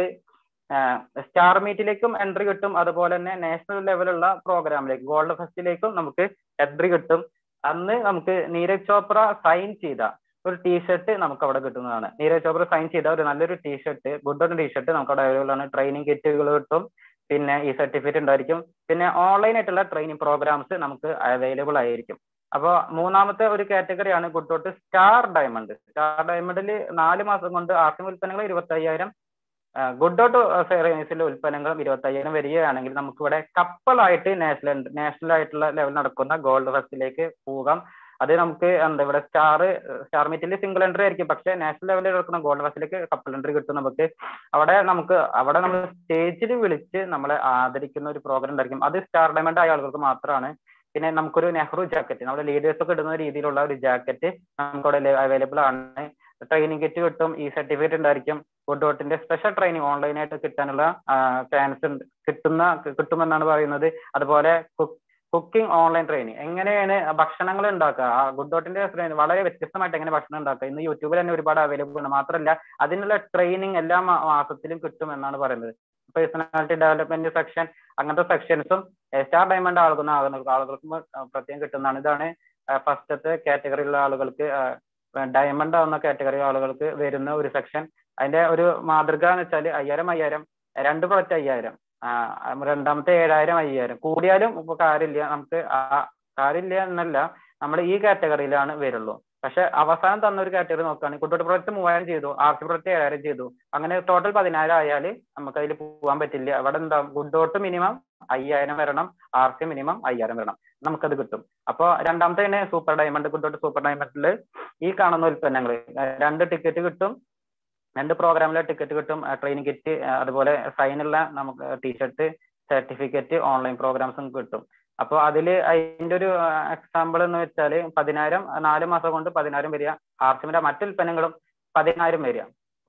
സ്റ്റാർ മീറ്റിലേക്കും എൻട്രി കിട്ടും അതുപോലെ തന്നെ നാഷണൽ ലെവലുള്ള പ്രോഗ്രാമിലേക്ക് ഗോൾഡ് ഫെസ്റ്റിലേക്കും നമുക്ക് എൻട്രി കിട്ടും അന്ന് നമുക്ക് നീരജ് ചോപ്ര സൈൻ ചെയ്ത ഒരു ടീഷർട്ട് നമുക്ക് അവിടെ കിട്ടുന്നതാണ് നീരജ് ചോപ്ര സൈൻ ചെയ്ത ഒരു നല്ലൊരു ടീഷർട്ട് ഗുഡ് ഒരു ടീഷർട്ട് നമുക്ക് അവിടെ അവൈലബിൾ ആണ് ട്രെയിനിങ് കിറ്റുകൾ കിട്ടും പിന്നെ ഈ സർട്ടിഫിക്കറ്റ് ഉണ്ടായിരിക്കും പിന്നെ ഓൺലൈൻ ആയിട്ടുള്ള ട്രെയിനിങ് പ്രോഗ്രാംസ് നമുക്ക് അവൈലബിൾ ആയിരിക്കും അപ്പോൾ മൂന്നാമത്തെ ഒരു കാറ്റഗറിയാണ് Good dot star diamond star ഡയമണ്ടിൽ നാല് മാസം കൊണ്ട് ആർക്കും ഉൽപ്പന്നങ്ങൾ ഇരുപത്തി അയ്യായിരം ഗുഡ് ഡോട്ട് സെറീസിലെ ഉൽപ്പന്നങ്ങളും ഇരുപത്തി അയ്യായിരം വരികയാണെങ്കിൽ നമുക്ക് ഇവിടെ കപ്പലായിട്ട് നാഷണൽ നാഷണൽ ആയിട്ടുള്ള ലെവൽ നടക്കുന്ന ഗോൾഡ് ഫെസ്റ്റിലേക്ക് പോകാം അത് നമുക്ക് എന്താ ഇവിടെ സ്റ്റാർ സ്റ്റാർ മീറ്റിൽ സിംഗിൾ എൻട്രി ആയിരിക്കും പക്ഷെ നാഷണൽ ലെവലിൽ നടക്കുന്ന ഗോൾഡ് ഫെസ്റ്റിലേക്ക് കപ്പൽ എൻട്രി കിട്ടും നമുക്ക് അവിടെ നമുക്ക് അവിടെ നമ്മൾ സ്റ്റേജിൽ വിളിച്ച് നമ്മളെ ആദരിക്കുന്ന ഒരു പ്രോഗ്രാം ഉണ്ടായിരിക്കും അത് സ്റ്റാർ ഡയമണ്ട് ആയ ആളുകൾക്ക് മാത്രമാണ് പിന്നെ നമുക്കൊരു നെഹ്റു ജാക്കറ്റ് നമ്മുടെ ലീഡേഴ്സ് ഒക്കെ ഇടുന്ന രീതിയിലുള്ള ഒരു ജാക്കറ്റ് നമുക്ക് അവിടെ അവൈലബിൾ ആണ് ട്രെയിനിങ് കിറ്റ് കിട്ടും ഈ സർട്ടിഫിക്കറ്റ് ഉണ്ടായിരിക്കും ഗുഡ് ഡോട്ടിന്റെ സ്പെഷ്യൽ ട്രെയിനിങ് ഓൺലൈനായിട്ട് കിട്ടാനുള്ള ചാൻസ് കിട്ടുന്ന കിട്ടുമെന്നാണ് പറയുന്നത് അതുപോലെ കുക്കിംഗ് ഓൺലൈൻ ട്രെയിനിങ് എങ്ങനെയാണ് ഭക്ഷണങ്ങൾ ഉണ്ടാക്കുക ആ ഗുഡ് ഡോട്ടിന്റെ വളരെ വ്യത്യസ്തമായിട്ട് എങ്ങനെ ഭക്ഷണം ഉണ്ടാക്കുക ഇന്ന് യൂട്യൂബിൽ തന്നെ ഒരുപാട് അവൈലബിൾ ആണ് മാത്രമല്ല അതിനുള്ള ട്രെയിനിങ് എല്ലാ മാസത്തിലും കിട്ടും എന്നാണ് പറയുന്നത് പേഴ്സണാലിറ്റി ഡെവലപ്മെന്റ് സെക്ഷൻ അങ്ങനത്തെ സെക്ഷൻസും സ്റ്റാർ ഡയമണ്ട് ആളുന്ന ആളുകൾക്കും പ്രത്യേകം കിട്ടുന്നതാണ് ഇതാണ് ഫസ്റ്റത്തെ കാറ്റഗറിയിലുള്ള ആളുകൾക്ക് ഡയമണ്ട് ആവുന്ന കാറ്റഗറി ആളുകൾക്ക് വരുന്ന ഒരു സെക്ഷൻ അതിന്റെ ഒരു മാതൃക എന്ന് വെച്ചാൽ അയ്യായിരം അയ്യായിരം രണ്ട് പ്രൊജക്റ്റ് അയ്യായിരം രണ്ടാമത്തെ ഏഴായിരം അയ്യായിരം കൂടിയാലും ഇപ്പൊ കാര്യമില്ല നമുക്ക് ആ കാര്യമില്ല എന്നല്ല നമ്മൾ ഈ കാറ്റഗറിയിലാണ് വരുള്ളൂ പക്ഷെ അവസാനം തന്ന ഒരു കാറ്റഗറി നോക്കുകയാണെങ്കിൽ കുട്ടോട്ട് പ്രൊജക്ട് മൂവായിരം ചെയ്തു ആർ സി പ്രൊജക്ട് ഏഴായിരം ചെയ്തു അങ്ങനെ ടോട്ടൽ പതിനായിരം ആയാൽ നമുക്ക് അതിൽ പോകാൻ പറ്റില്ല അവിടെ എന്താ ഗുഡ് ഡോട്ട് മിനിമം അയ്യായിരം വരണം ആർ സി മിനിമം അയ്യായിരം വരണം നമുക്കത് കിട്ടും അപ്പോൾ രണ്ടാമത്തെ തന്നെ super diamond Good Dot super ഡയമണ്ടിൽ ഈ കാണുന്ന ഉൽപ്പന്നങ്ങൾ രണ്ട് ടിക്കറ്റ് കിട്ടും രണ്ട് പ്രോഗ്രാമിലെ ടിക്കറ്റ് കിട്ടും ട്രെയിനിങ് കിറ്റ് അതുപോലെ സൈനുള്ള നമുക്ക് ടീഷർട്ട് സർട്ടിഫിക്കറ്റ് ഓൺലൈൻ പ്രോഗ്രാംസും കിട്ടും അപ്പോൾ അതിൽ അതിന്റെ ഒരു എക്സാമ്പിൾ എന്ന് വെച്ചാൽ പതിനായിരം നാല് മാസം കൊണ്ട് പതിനായിരം വരിക ആർസിമിന്റെ മറ്റു ഉൽപ്പന്നങ്ങളും പതിനായിരം വരിക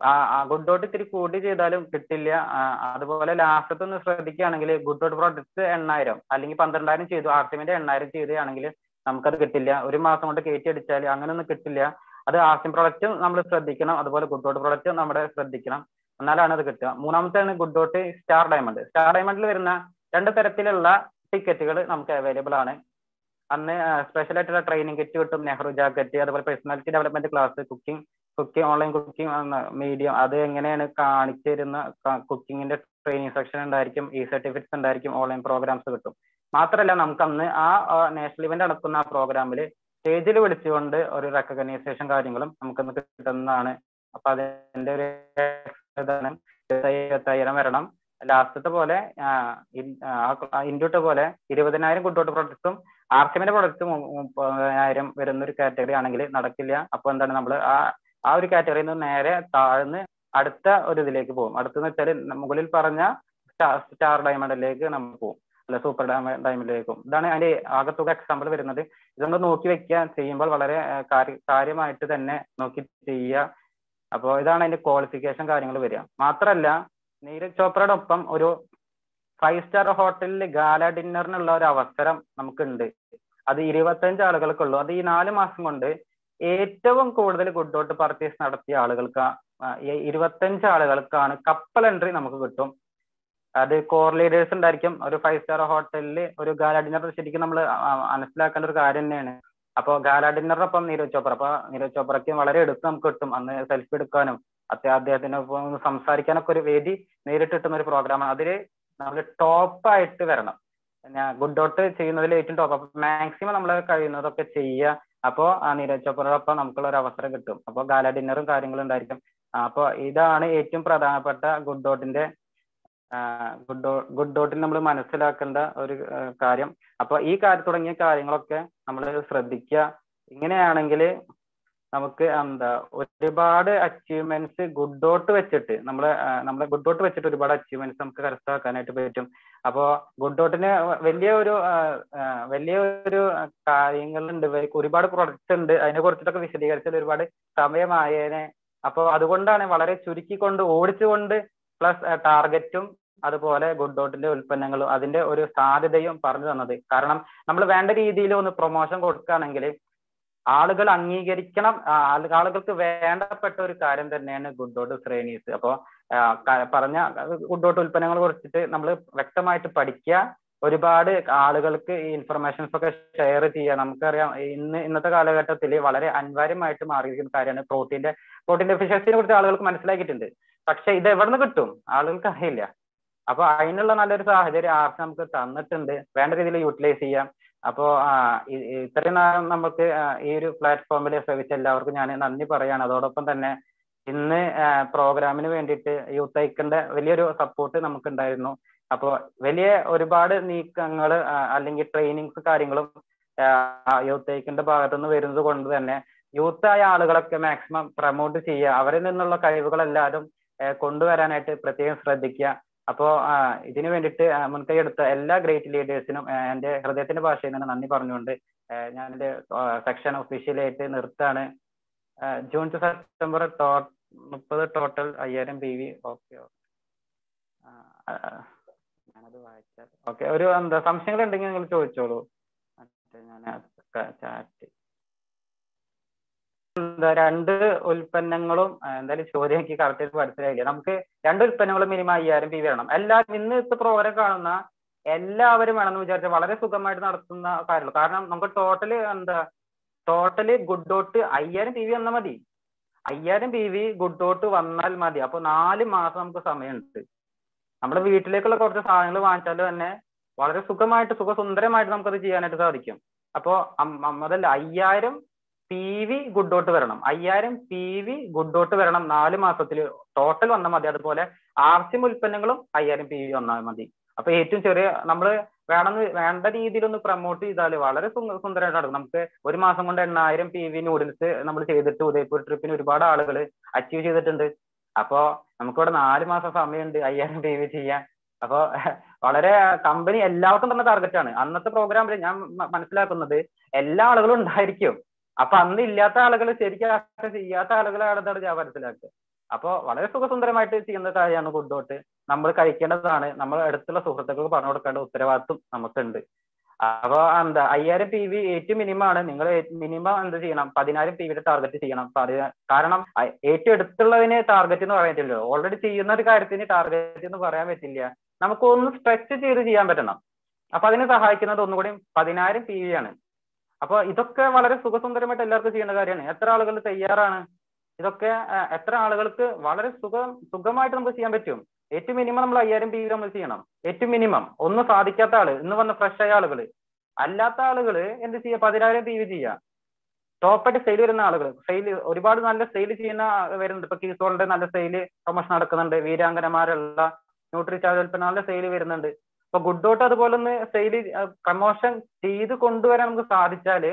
ആ ഗുഡ് ഡോട്ട് ഇത്തിരി കൂടി ചെയ്താലും കിട്ടില്ല അതുപോലെ ലാസ്റ്റത്തെ ഒന്ന് ശ്രദ്ധിക്കുകയാണെങ്കിൽ ഗുഡ് ഡോട്ട് പ്രോഡക്ട്സ് എണ്ണായിരം അല്ലെങ്കിൽ പന്ത്രണ്ടായിരം ചെയ്തു ആർസിമിന്റെ എണ്ണായിരം ചെയ്തുകയാണെങ്കിൽ നമുക്കത് കിട്ടില്ല ഒരു മാസം കൊണ്ട് കയറ്റി അടിച്ചാൽ അങ്ങനെ ഒന്നും കിട്ടില്ല അത് ആർസിം പ്രൊഡക്റ്റും നമ്മൾ ശ്രദ്ധിക്കണം അതുപോലെ ഗുഡ് ഡോട്ട് പ്രൊഡക്റ്റും നമ്മുടെ ശ്രദ്ധിക്കണം എന്നാലാണ് അത് കിട്ടുക മൂന്നാമത്തെയാണ് Good dot star diamond star ഡയമണ്ടിൽ വരുന്ന രണ്ട് തരത്തിലുള്ള ടിക്കറ്റുകൾ നമുക്ക് അവൈലബിൾ ആണ് അന്ന് സ്പെഷ്യൽ ആയിട്ടുള്ള ട്രെയിനിങ് കിറ്റ് കിട്ടും നെഹ്റു ജാക്കറ്റ് അതുപോലെ personality development class cooking cooking online cooking medium അത് എങ്ങനെയാണ് കാണിച്ചു തരുന്ന കുക്കിങ്ങിന്റെ ട്രെയിനിങ് സെക്ഷൻ ഉണ്ടായിരിക്കും ഈ സർട്ടിഫിക്കറ്റ്സ് ഉണ്ടായിരിക്കും ഓൺലൈൻ പ്രോഗ്രാംസ് കിട്ടും മാത്രമല്ല നമുക്ക് അന്ന് ആ നാഷണൽ ഇവന്റ് നടക്കുന്ന ആ പ്രോഗ്രാമിൽ സ്റ്റേജിൽ വിളിച്ചുകൊണ്ട് ഒരു റെക്കഗ്നൈസേഷൻ കാര്യങ്ങളും നമുക്കൊന്ന് കിട്ടുന്നതാണ് അപ്പൊ അതിന്റെ ഒരു ഇരുപത്തയ്യായിരം വരണം ലാസ്റ്റത്തെ പോലെ ഇൻഡ്യൂട്ട് പോലെ ഇരുപതിനായിരം കുട്ടോട്ട് പ്രൊഡക്റ്റും ആർസിമിന്റെ പ്രൊഡക്റ്റ് മുപ്പതിനായിരം വരുന്ന ഒരു കാറ്റഗറി ആണെങ്കിൽ നടക്കില്ല അപ്പൊ എന്താണ് നമ്മൾ ആ ആ ഒരു കാറ്റഗറിയിൽ നിന്ന് നേരെ താഴ്ന്ന് അടുത്ത ഒരു ഇതിലേക്ക് പോകും അടുത്തെന്ന് വെച്ചാൽ മുകളിൽ പറഞ്ഞ സ്റ്റാർ ഡയമണ്ടിലേക്ക് നമ്മൾ പോകും അല്ല സൂപ്പർ ഡയമണ്ടിലേക്കും ഇതാണ് അതിന്റെ ആകത്തുക എക്സാമ്പിൾ വരുന്നത് ഇത് നമ്മൾ നോക്കി വെക്കുക ചെയ്യുമ്പോൾ വളരെ കാര്യമായിട്ട് തന്നെ നോക്കി ചെയ്യുക അപ്പോൾ ഇതാണ് അതിന്റെ ക്വാളിഫിക്കേഷൻ കാര്യങ്ങൾ വരിക മാത്രമല്ല നീരജ് ചോപ്രയുടെ ഒപ്പം ഒരു ഫൈവ് സ്റ്റാർ ഹോട്ടലിൽ ഗാല ഡിന്നറിനുള്ള ഒരു അവസരം നമുക്കുണ്ട് അത് ഇരുപത്തഞ്ച് ആളുകൾക്കുള്ളൂ അത് ഈ നാല് മാസം കൊണ്ട് ഏറ്റവും കൂടുതൽ ഗുഡ് ഡോട്ട് പർച്ചേസ് നടത്തിയ ആളുകൾക്ക് ഇരുപത്തഞ്ച് ആളുകൾക്കാണ് കപ്പൽ എൻട്രി നമുക്ക് കിട്ടും അത് കോർ ലീഡേഴ്സ് ഉണ്ടായിരിക്കും ഒരു ഫൈവ് സ്റ്റാർ ഹോട്ടലിൽ ഒരു ഗാല ഡിന്നർ ശരിക്കും നമ്മൾ മനസ്സിലാക്കേണ്ട ഒരു കാര്യം തന്നെയാണ് അപ്പോൾ ഗാല ഡിന്നറിനൊപ്പം നീരജ് ചോപ്ര അപ്പൊ നീരജ് ചോപ്രയ്ക്ക് വളരെ എടുത്ത് നമുക്ക് കിട്ടും അന്ന് സെൽഫി എടുക്കാനും അദ്ദേഹത്തിനൊപ്പം സംസാരിക്കാനൊക്കെ ഒരു വേദി നേരിട്ട് കിട്ടുന്ന ഒരു പ്രോഗ്രാമാണ് അതിൽ നമ്മൾ ടോപ്പായിട്ട് വരണം ഗുഡ് ഡോട്ട് ചെയ്യുന്നതിൽ ഏറ്റവും ടോപ്പ് അപ്പൊ മാക്സിമം നമ്മൾ കഴിയുന്നതൊക്കെ ചെയ്യുക അപ്പോ ആ നീരജ് ചോപ്രയോടൊപ്പം നമുക്കുള്ള ഒരു അവസരം കിട്ടും അപ്പോൾ ഗാല ഡിന്നറും കാര്യങ്ങളും ഉണ്ടായിരിക്കും അപ്പോൾ ഇതാണ് ഏറ്റവും പ്രധാനപ്പെട്ട ഗുഡ് ഡോട്ടിന്റെ ഗുഡ് ഡോ ഗുഡ് ഡോട്ടിൽ നമ്മൾ മനസ്സിലാക്കേണ്ട ഒരു ആ, കാര്യം അപ്പൊ ഈ കാര്യം തുടങ്ങിയ കാര്യങ്ങളൊക്കെ നമ്മൾ ശ്രദ്ധിക്കുക ഇങ്ങനെയാണെങ്കിൽ നമുക്ക് എന്താ ഒരുപാട് അച്ചീവ്മെന്റ്സ് ഗുഡ് ഡോട്ട് വെച്ചിട്ട് നമ്മളെ ആ, നമ്മളെ ഗുഡ് ഡോട്ട് വെച്ചിട്ട് ഒരുപാട് അച്ചീവ്മെന്റ്സ് നമുക്ക് കരസ്ഥമാക്കാനായിട്ട് പറ്റും അപ്പോ ഗുഡ് ഡോട്ടിന് വലിയ ഒരു ആ, ആ, വലിയ ഒരു കാര്യങ്ങളുണ്ട് ഇവർക്ക് ഒരുപാട് പ്രൊഡക്ട്സ് ഉണ്ട് അതിനെ കുറിച്ചിട്ടൊക്കെ വിശദീകരിച്ചാൽ ഒരുപാട് സമയമായേനെ അപ്പൊ അതുകൊണ്ടാണ് വളരെ ചുരുക്കിക്കൊണ്ട് ഓടിച്ചുകൊണ്ട് പ്ലസ് ടാർഗറ്റും അതുപോലെ ഗുഡ് ഡോട്ടിന്റെ ഉൽപ്പന്നങ്ങളും അതിന്റെ ഒരു സാധ്യതയും പറഞ്ഞു തന്നത് കാരണം നമ്മൾ വേണ്ട രീതിയിൽ ഒന്ന് പ്രൊമോഷൻ കൊടുക്കുകയാണെങ്കിൽ ആളുകൾ അംഗീകരിക്കണം ആ, ആളു- ആളുകൾക്ക് വേണ്ടപ്പെട്ട ഒരു കാര്യം തന്നെയാണ് ഗുഡ് ഡോട്ട് ശ്രേണീസ് അപ്പോ ആ, ക- പറഞ്ഞ ഗുഡ് ഡോട്ട് ഉൽപ്പന്നങ്ങളെ കുറിച്ചിട്ട് നമ്മൾ വ്യക്തമായിട്ട് പഠിക്കുക ഒരുപാട് ആളുകൾക്ക് ഈ ഇൻഫർമേഷൻസ് ഒക്കെ ഷെയർ ചെയ്യുക നമുക്കറിയാം ഇന്ന് ഇന്നത്തെ കാലഘട്ടത്തിൽ വളരെ അനിവാര്യമായിട്ട് മാറിയിരിക്കുന്ന കാര്യമാണ് പ്രോട്ടീന്റെ പ്രോട്ടീൻ ഡെഫിഷ്യൻസിനെ കുറിച്ച് ആളുകൾക്ക് മനസ്സിലാക്കിയിട്ടുണ്ട് പക്ഷെ ഇത് എവിടെ നിന്ന് കിട്ടും ആളുകൾക്ക് അറിയില്ല അപ്പൊ അതിനുള്ള നല്ലൊരു സാഹചര്യം ആർച്ച് നമുക്ക് തന്നിട്ടുണ്ട് വേണ്ട രീതിയിൽ യൂട്ടിലൈസ് ചെയ്യാം അപ്പോ ആ, ഇ- ഇ- ഇത്രയും നേരം നമുക്ക് ആ, ഈ ഒരു പ്ലാറ്റ്ഫോമിൽ ശ്രമിച്ച എല്ലാവർക്കും ഞാൻ നന്ദി പറയാണ് അതോടൊപ്പം തന്നെ ഇന്ന് പ്രോഗ്രാമിന് വേണ്ടിയിട്ട് യൂത്ത് ഐക്കന്റെ വലിയൊരു സപ്പോർട്ട് നമുക്ക് ഉണ്ടായിരുന്നു അപ്പോൾ വലിയ ഒരുപാട് നീക്കങ്ങൾ അല്ലെങ്കിൽ ട്രെയിനിങ്സ് കാര്യങ്ങളും യൂത്ത് ഐക്കന്റെ ഭാഗത്തുനിന്ന് വരുന്നത് കൊണ്ട് തന്നെ യൂത്ത് ആയ ആളുകളൊക്കെ മാക്സിമം പ്രൊമോട്ട് ചെയ്യുക അവരിൽ നിന്നുള്ള കഴിവുകളെല്ലാവരും ആ, കൊണ്ടുവരാനായിട്ട് പ്രത്യേകം ശ്രദ്ധിക്കുക അപ്പോ ആ, ഇതിനു വേണ്ടിയിട്ട് ആ, മുൻകൈ എടുത്ത എല്ലാ ഗ്രേറ്റ് ലീഡേഴ്സിനും എന്റെ ഹൃദയത്തിന്റെ ഭാഷയിൽ നിന്ന് നന്ദി പറഞ്ഞുകൊണ്ട് ആ, ഞാൻ എന്റെ സെക്ഷൻ ഒഫീഷ്യലായിട്ട് നിർത്താണ് ആ, ജൂൺ ടു സെപ്റ്റംബർ ടോ മുപ്പത് ടോട്ടൽ അയ്യായിരം പി വി ഓക്കെ ഞാനത് വായിച്ചാൽ ഓക്കെ ഒരു എന്താ സംശയങ്ങൾ ഉണ്ടെങ്കിൽ നിങ്ങൾ ചോദിച്ചോളൂ മറ്റേ ഞാൻ ചാറ്റ് എന്താ രണ്ട് ഉൽപ്പന്നങ്ങളും ആ, എന്തായാലും ചോദ്യം എനിക്ക് കറക്റ്റ് മനസ്സിലായില്ല നമുക്ക് രണ്ട് ഉൽപ്പന്നങ്ങളും മിനിമം അയ്യായിരം പി വേണം എല്ലാ ഇന്നത്തെ പ്രോഗ്രാം കാണുന്ന എല്ലാവരും വേണമെന്ന് വിചാരിച്ചാൽ വളരെ സുഖമായിട്ട് നടത്തുന്ന കാര്യമുള്ളൂ കാരണം നമുക്ക് ടോട്ടല് എന്താ ടോട്ടല് ഗുഡ് ഡോട്ട് അയ്യായിരം പി വി വന്നാൽ മതി അയ്യായിരം പി വി ഗുഡ് ഡോട്ട് വന്നാൽ മതി അപ്പൊ നാല് മാസം നമുക്ക് സമയമുണ്ട് നമ്മുടെ വീട്ടിലേക്കുള്ള കുറച്ച് സാധനങ്ങൾ വാങ്ങിച്ചാൽ തന്നെ വളരെ സുഖമായിട്ട് സുഖസുന്ദരമായിട്ട് നമുക്കത് ചെയ്യാനായിട്ട് സാധിക്കും അപ്പോ അം- അം- അതല്ല അയ്യായിരം പി വി ഗുഡ് ഡോട്ട് വരണം അയ്യായിരം പി വി ഗുഡ് ഡോട്ട് വരണം നാല് മാസത്തിൽ ടോട്ടൽ വന്നാൽ മതി അതുപോലെ ആർസിം ഉൽപ്പന്നങ്ങളും അയ്യായിരം പി വി വന്നാൽ മതി അപ്പൊ ഏറ്റവും ചെറിയ നമ്മൾ വേണമെന്ന് വേണ്ട രീതിയിൽ ഒന്ന് പ്രൊമോട്ട് ചെയ്താൽ വളരെ സുന്ദ- സുന്ദരമായിട്ട് നടക്കും നമുക്ക് ഒരു മാസം കൊണ്ട് എണ്ണായിരം പി വി നൂഡിൽസ് നമ്മൾ ചെയ്തിട്ട് ഉദയ്പൂർ ട്രിപ്പിന് ഒരുപാട് ആളുകൾ അച്ചീവ് ചെയ്തിട്ടുണ്ട് അപ്പോ നമുക്കിവിടെ നാല് മാസം സമയമുണ്ട് അയ്യായിരം പി വി ചെയ്യാൻ അപ്പോ വളരെ കമ്പനി എല്ലാവർക്കും തന്നെ ടാർഗറ്റ് ആണ് അന്നത്തെ പ്രോഗ്രാമിൽ ഞാൻ മ- മനസ്സിലാക്കുന്നത് എല്ലാ ആളുകളും ഉണ്ടായിരിക്കും അപ്പൊ അന്ന് ഇല്ലാത്ത ആളുകൾ ശരിക്കും ആക്ഷൻ ചെയ്യാത്ത ആളുകളാണെന്നാണ് ഞാൻ മനസ്സിലാക്കുക അപ്പോ വളരെ സുഖസുന്ദരമായിട്ട് ചെയ്യുന്ന കാര്യമാണ് ഗുഡ് ഡോട്ട് നമ്മൾ കഴിക്കേണ്ടതാണ് നമ്മൾ അടുത്തുള്ള സുഹൃത്തുക്കൾക്ക് പറഞ്ഞു കൊടുക്കേണ്ട ഉത്തരവാദിത്വം നമുക്കുണ്ട് അപ്പൊ എന്താ അയ്യായിരം പി വി ഏറ്റവും മിനിമം ആണ് നിങ്ങൾ മിനിമം എന്ത് ചെയ്യണം പതിനായിരം പി വിയുടെ ടാർഗറ്റ് ചെയ്യണം പതി- കാരണം അ- ഏറ്റവും അടുത്തുള്ളതിന് ടാർഗറ്റ് എന്ന് പറയാൻ പറ്റില്ല ഓൾറെഡി ചെയ്യുന്ന ഒരു കാര്യത്തിന് ടാർഗറ്റ് എന്ന് പറയാൻ പറ്റില്ല നമുക്ക് ഒന്ന് സ്ട്രെച്ച് ചെയ്ത് ചെയ്യാൻ പറ്റണം അപ്പൊ അതിനെ സഹായിക്കുന്നത് ഒന്നുകൂടി പതിനായിരം പി വി ആണ് അപ്പൊ ഇതൊക്കെ വളരെ സുഖസുന്ദരമായിട്ട് എല്ലാവർക്കും ചെയ്യുന്ന കാര്യമാണ് എത്ര ആളുകൾ തയ്യാറാണ് ഇതൊക്കെ ആ, എത്ര ആളുകൾക്ക് വളരെ സുഖം സുഖമായിട്ട് നമുക്ക് ചെയ്യാൻ പറ്റും ഏറ്റവും മിനിമം നമ്മൾ അയ്യായിരം പി വി നമ്മൾ ചെയ്യണം ഏറ്റവും മിനിമം ഒന്നും സാധിക്കാത്ത ആള് ഇന്ന് വന്ന ഫ്രഷ് ആയ ആളുകൾ അല്ലാത്ത ആളുകൾ എന്ത് ചെയ്യുക പതിനായിരം പി വി ചെയ്യാം ടോപ്പായിട്ട് സെയിൽ വരുന്ന ആളുകൾ സെയിൽ ഒരുപാട് നല്ല സെയിൽ ചെയ്യുന്ന വരുന്നുണ്ട് ഇപ്പൊ കീസോളിന്റെ നല്ല സെയിൽ പ്രൊമോഷൻ നടക്കുന്നുണ്ട് വീരാംഗനമാരുള്ള ന്യൂട്രിചാർജ് ഉൽപ്പന്നങ്ങളുടെ സെയിൽ വരുന്നുണ്ട് ഇപ്പൊ ഗുഡ് ഡോട്ട് അതുപോലെ ഒന്ന് സെയിൽ പ്രൊമോഷൻ ചെയ്ത് കൊണ്ടുവരാൻ നമുക്ക് സാധിച്ചാല്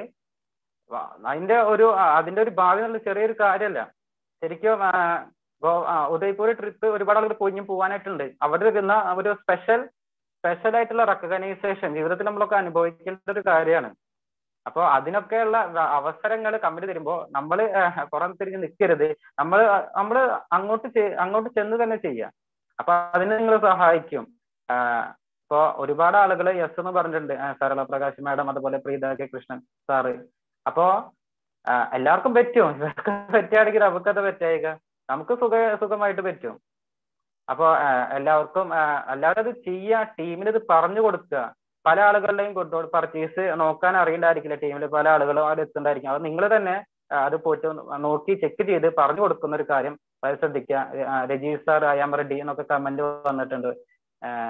വ- അതിന്റെ ഒരു ആ, അതിന്റെ ഒരു ഭാവി എന്നുള്ള ചെറിയൊരു കാര്യമല്ല ശരിക്കും ആ, ഗോ- ആ, ഉദയ്പൂർ ട്രിപ്പ് ഒരുപാട് ആളുകൾ പോയി പോകാനായിട്ടുണ്ട് അവിടെ വരുന്ന ഒരു സ്പെഷ്യൽ സ്പെഷ്യൽ ആയിട്ടുള്ള റെക്കഗ്നൈസേഷൻ ജീവിതത്തിൽ നമ്മളൊക്കെ അനുഭവിക്കേണ്ട ഒരു കാര്യമാണ് അപ്പൊ അതിനൊക്കെയുള്ള അവസരങ്ങൾ കമ്പനി തരുമ്പോ നമ്മൾ പുറം തിരിഞ്ഞ് നിൽക്കരുത് നമ്മൾ നമ്മൾ അങ്ങോട്ട് ചെ- അങ്ങോട്ട് ചെന്ന് തന്നെ ചെയ്യാം അപ്പൊ അതിന് നിങ്ങൾ സഹായിക്കും ആ, ഇപ്പൊ ഒരുപാട് ആളുകൾ യെസ് എന്ന് പറഞ്ഞിട്ടുണ്ട് ആ, സരള പ്രകാശ് മാഡം അതുപോലെ പ്രീത കെ കൃഷ്ണൻ സാറ് അപ്പോ ആ, എല്ലാവർക്കും പറ്റും ഇവർക്ക് പറ്റുകയാണെങ്കിൽ നമുക്കത് പറ്റായിക നമുക്ക് സുഖ സുഖമായിട്ട് പറ്റും അപ്പോ ആ, എല്ലാവർക്കും ആ, എല്ലാവരും അത് ചെയ്യുക ടീമിന് ഇത് പറഞ്ഞു കൊടുക്കുക പല ആളുകളുടെയും ഗുഡ് പർച്ചേസ് നോക്കാൻ അറിയണ്ടായിരിക്കില്ല ടീമിൽ പല ആളുകളും അവിടെ എത്തുണ്ടായിരിക്കും അത് നിങ്ങൾ തന്നെ ആ, അത് പോയിട്ട് നോക്കി ചെക്ക് ചെയ്ത് പറഞ്ഞു കൊടുക്കുന്ന ഒരു കാര്യം വളരെ ശ്രദ്ധിക്കുക ആ, രജീഷ് സാർ അയാം റെഡ്ഡി എന്നൊക്കെ കമന്റ് വന്നിട്ടുണ്ട് ആ,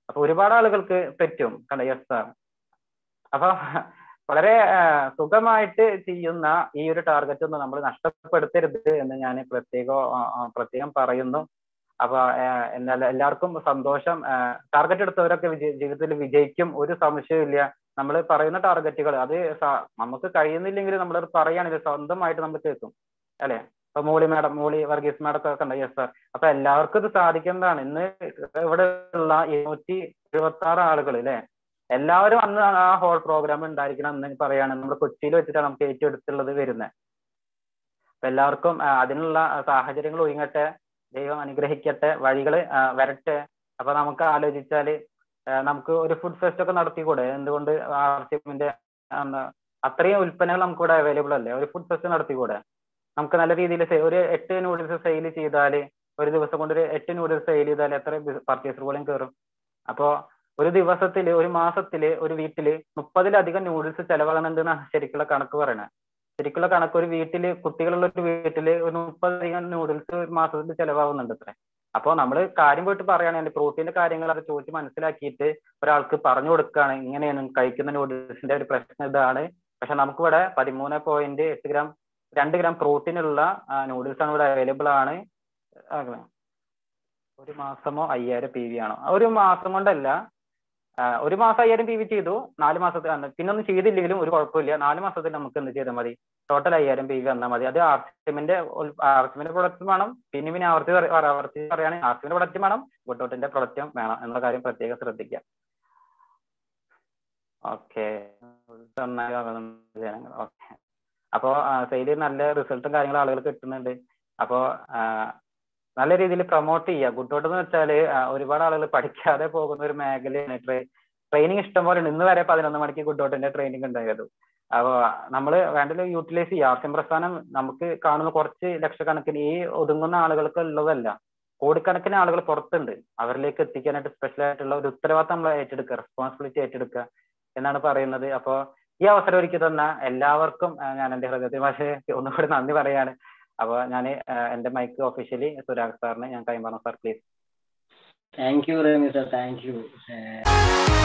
അപ്പൊ ഒരുപാട് ആളുകൾക്ക് പറ്റും കണ്ട യെസ് സാർ അപ്പൊ വളരെ സുഖമായിട്ട് ചെയ്യുന്ന ഈ ഒരു ടാർഗറ്റ് ഒന്നും നമ്മൾ നഷ്ടപ്പെടുത്തരുത് എന്ന് ഞാൻ പ്രത്യേകം പ്രത്യേകം പറയുന്നു അപ്പൊ എന്നാൽ എല്ലാവർക്കും സന്തോഷം ടാർഗറ്റ് എടുത്തവരൊക്കെ വിജയ ജീവിതത്തിൽ വിജയിക്കും ഒരു സംശയമില്ല നമ്മൾ പറയുന്ന ടാർഗറ്റുകൾ അത് നമുക്ക് കഴിയുന്നില്ലെങ്കിൽ നമ്മൾ പറയുകയാണെങ്കിൽ സ്വന്തമായിട്ട് നമ്മൾ കേൾക്കും അല്ലെ ഇപ്പൊ Molly madam Molly Varghese madam ഒക്കെ ഉണ്ട് യെസ് സാർ അപ്പൊ എല്ലാവർക്കും ഇത് സാധിക്കുന്നതാണ് ഇന്ന് ഇവിടെ ഉള്ള ഇരുന്നൂറ്റി എഴുപത്തി ആറ് ആളുകൾ അല്ലെ എല്ലാവരും അന്ന് ആ ഹോൾ പ്രോഗ്രാം ഉണ്ടായിരിക്കണം എന്ന് പറയാണ് നമ്മൾ കൊച്ചിയിൽ വെച്ചിട്ടാണ് നമുക്ക് ഏറ്റെടുത്തുള്ളത് വരുന്നത് അപ്പൊ എല്ലാവർക്കും അതിനുള്ള സാഹചര്യങ്ങൾ ഒരുങ്ങട്ടെ ദൈവം അനുഗ്രഹിക്കട്ടെ വഴികൾ വരട്ടെ അപ്പൊ നമുക്ക് ആലോചിച്ചാല് നമുക്ക് ഒരു ഫുഡ് ഫെസ്റ്റ് ഒക്കെ നടത്തിക്കൂടെ എന്തുകൊണ്ട് ആർ സി എമ്മിന്റെ അത്രയും ഉൽപ്പന്നങ്ങൾ നമുക്ക് ഇവിടെ അവൈലബിൾ അല്ലേ ഒരു ഫുഡ് ഫെസ്റ്റ് നടത്തിക്കൂടെ നമുക്ക് നല്ല രീതിയിൽ ഒരു എട്ട് നൂഡിൽസ് സെയിൽ ചെയ്താൽ ഒരു ദിവസം കൊണ്ട് ഒരു എട്ട് നൂഡിൽസ് സെയിൽ ചെയ്താൽ എത്ര പർച്ചേസർ പോലും കയറും അപ്പോ ഒരു ദിവസത്തില് ഒരു മാസത്തില് ഒരു വീട്ടില് മുപ്പതിലധികം നൂഡിൽസ് ചെലവാകുന്നുണ്ടെന്നാണ് ശരിക്കുള്ള കണക്ക് പറയണത് ശരിക്കുള്ള കണക്ക് ഒരു വീട്ടില് കുട്ടികളുള്ള ഒരു വീട്ടില് ഒരു മുപ്പതധികം നൂഡിൽസ് ഒരു മാസത്തിൽ ചെലവാകുന്നുണ്ട് അത്ര അപ്പോൾ നമ്മൾ കാര്യം പോയിട്ട് പറയുകയാണെങ്കിൽ പ്രോട്ടീന്റെ കാര്യങ്ങൾ അത് ചോദിച്ച് മനസ്സിലാക്കിയിട്ട് ഒരാൾക്ക് പറഞ്ഞു കൊടുക്കുകയാണ് ഇങ്ങനെയാണ് കഴിക്കുന്ന നൂഡിൽസിന്റെ ഒരു പ്രശ്നം ഇതാണ് പക്ഷെ നമുക്കിവിടെ പതിമൂന്ന് പോയിന്റ് എട്ട് ഗ്രാം രണ്ട് ഗ്രാം പ്രോട്ടീൻ ഉള്ള നൂഡിൽസ് ആണ് ഇവിടെ അവൈലബിൾ ആണ് ഒരു മാസമോ അയ്യായിരം പി വി ആണോ ഒരു മാസം കൊണ്ടല്ല ഒരു മാസം അയ്യായിരം പി വി ചെയ്തു നാല് മാസത്തിൽ പിന്നെ ഒന്നും ചെയ്തില്ലെങ്കിലും ഒരു കുഴപ്പമില്ല നാല് മാസത്തിൽ നമുക്ക് എന്ത് ചെയ്താൽ മതി ടോട്ടൽ അയ്യായിരം പി വി വന്നാൽ മതി അത് ആർസിഎമ്മിന്റെ ആർസിഎമ്മിന്റെ പ്രൊഡക്റ്റ് വേണം പിന്നെ പിന്നെ ആവർത്തി ആവർത്തി പറയുകയാണെങ്കിൽ ആർസിഎമ്മിന്റെ പ്രൊഡക്റ്റ് വേണം ഗുഡോട്ടിന്റെ പ്രൊഡക്റ്റും വേണം എന്നുള്ള കാര്യം പ്രത്യേകം ശ്രദ്ധിക്കുക ഓക്കെ ഓക്കെ അപ്പോ സെയിൽ നല്ല റിസൾട്ടും കാര്യങ്ങളും ആളുകൾ കിട്ടുന്നുണ്ട് അപ്പോ നല്ല രീതിയിൽ പ്രൊമോട്ട് ചെയ്യുക ഗുഡോട്ട് എന്ന് വെച്ചാൽ ഒരുപാട് ആളുകൾ പഠിക്കാതെ പോകുന്ന ഒരു മേഖലയാണ് ട്രെയിനിങ് ഇഷ്ടം പോലെ ഇന്ന് വരെ പതിനൊന്ന് മണിക്ക് ഗുഡോട്ടിന്റെ ട്രെയിനിങ് ഉണ്ടായത് അപ്പോൾ നമ്മൾ വേണ്ടത് യൂട്ടിലൈസ് ചെയ്യുക ആർസ്യം പ്രസ്ഥാനം നമുക്ക് കാണുന്ന കുറച്ച് ലക്ഷക്കണക്കിന് ഈ ഒതുങ്ങുന്ന ആളുകൾക്ക് ഉള്ളതല്ല കോടിക്കണക്കിന് ആളുകൾ പുറത്തുണ്ട് അവരിലേക്ക് എത്തിക്കാനായിട്ട് സ്പെഷ്യൽ ആയിട്ടുള്ള ഒരു ഉത്തരവാദിത്തം നമ്മൾ ഏറ്റെടുക്കുക റെസ്പോൺസിബിലിറ്റി ഏറ്റെടുക്കുക എന്നാണ് പറയുന്നത് അപ്പോൾ ഈ അവസരം ഒരുക്കി തന്ന എല്ലാവർക്കും ഞാൻ എൻ്റെ ഹൃദയത്തിൽ പക്ഷേ ഒന്നുകൂടി നന്ദി പറയാണ് അപ്പോൾ ഞാൻ എൻ്റെ മൈക്ക് ഒഫീഷ്യലി സുരാഗ് സാറിന് ഞാൻ കൈമാറണം sir please thank you Rami sir thank U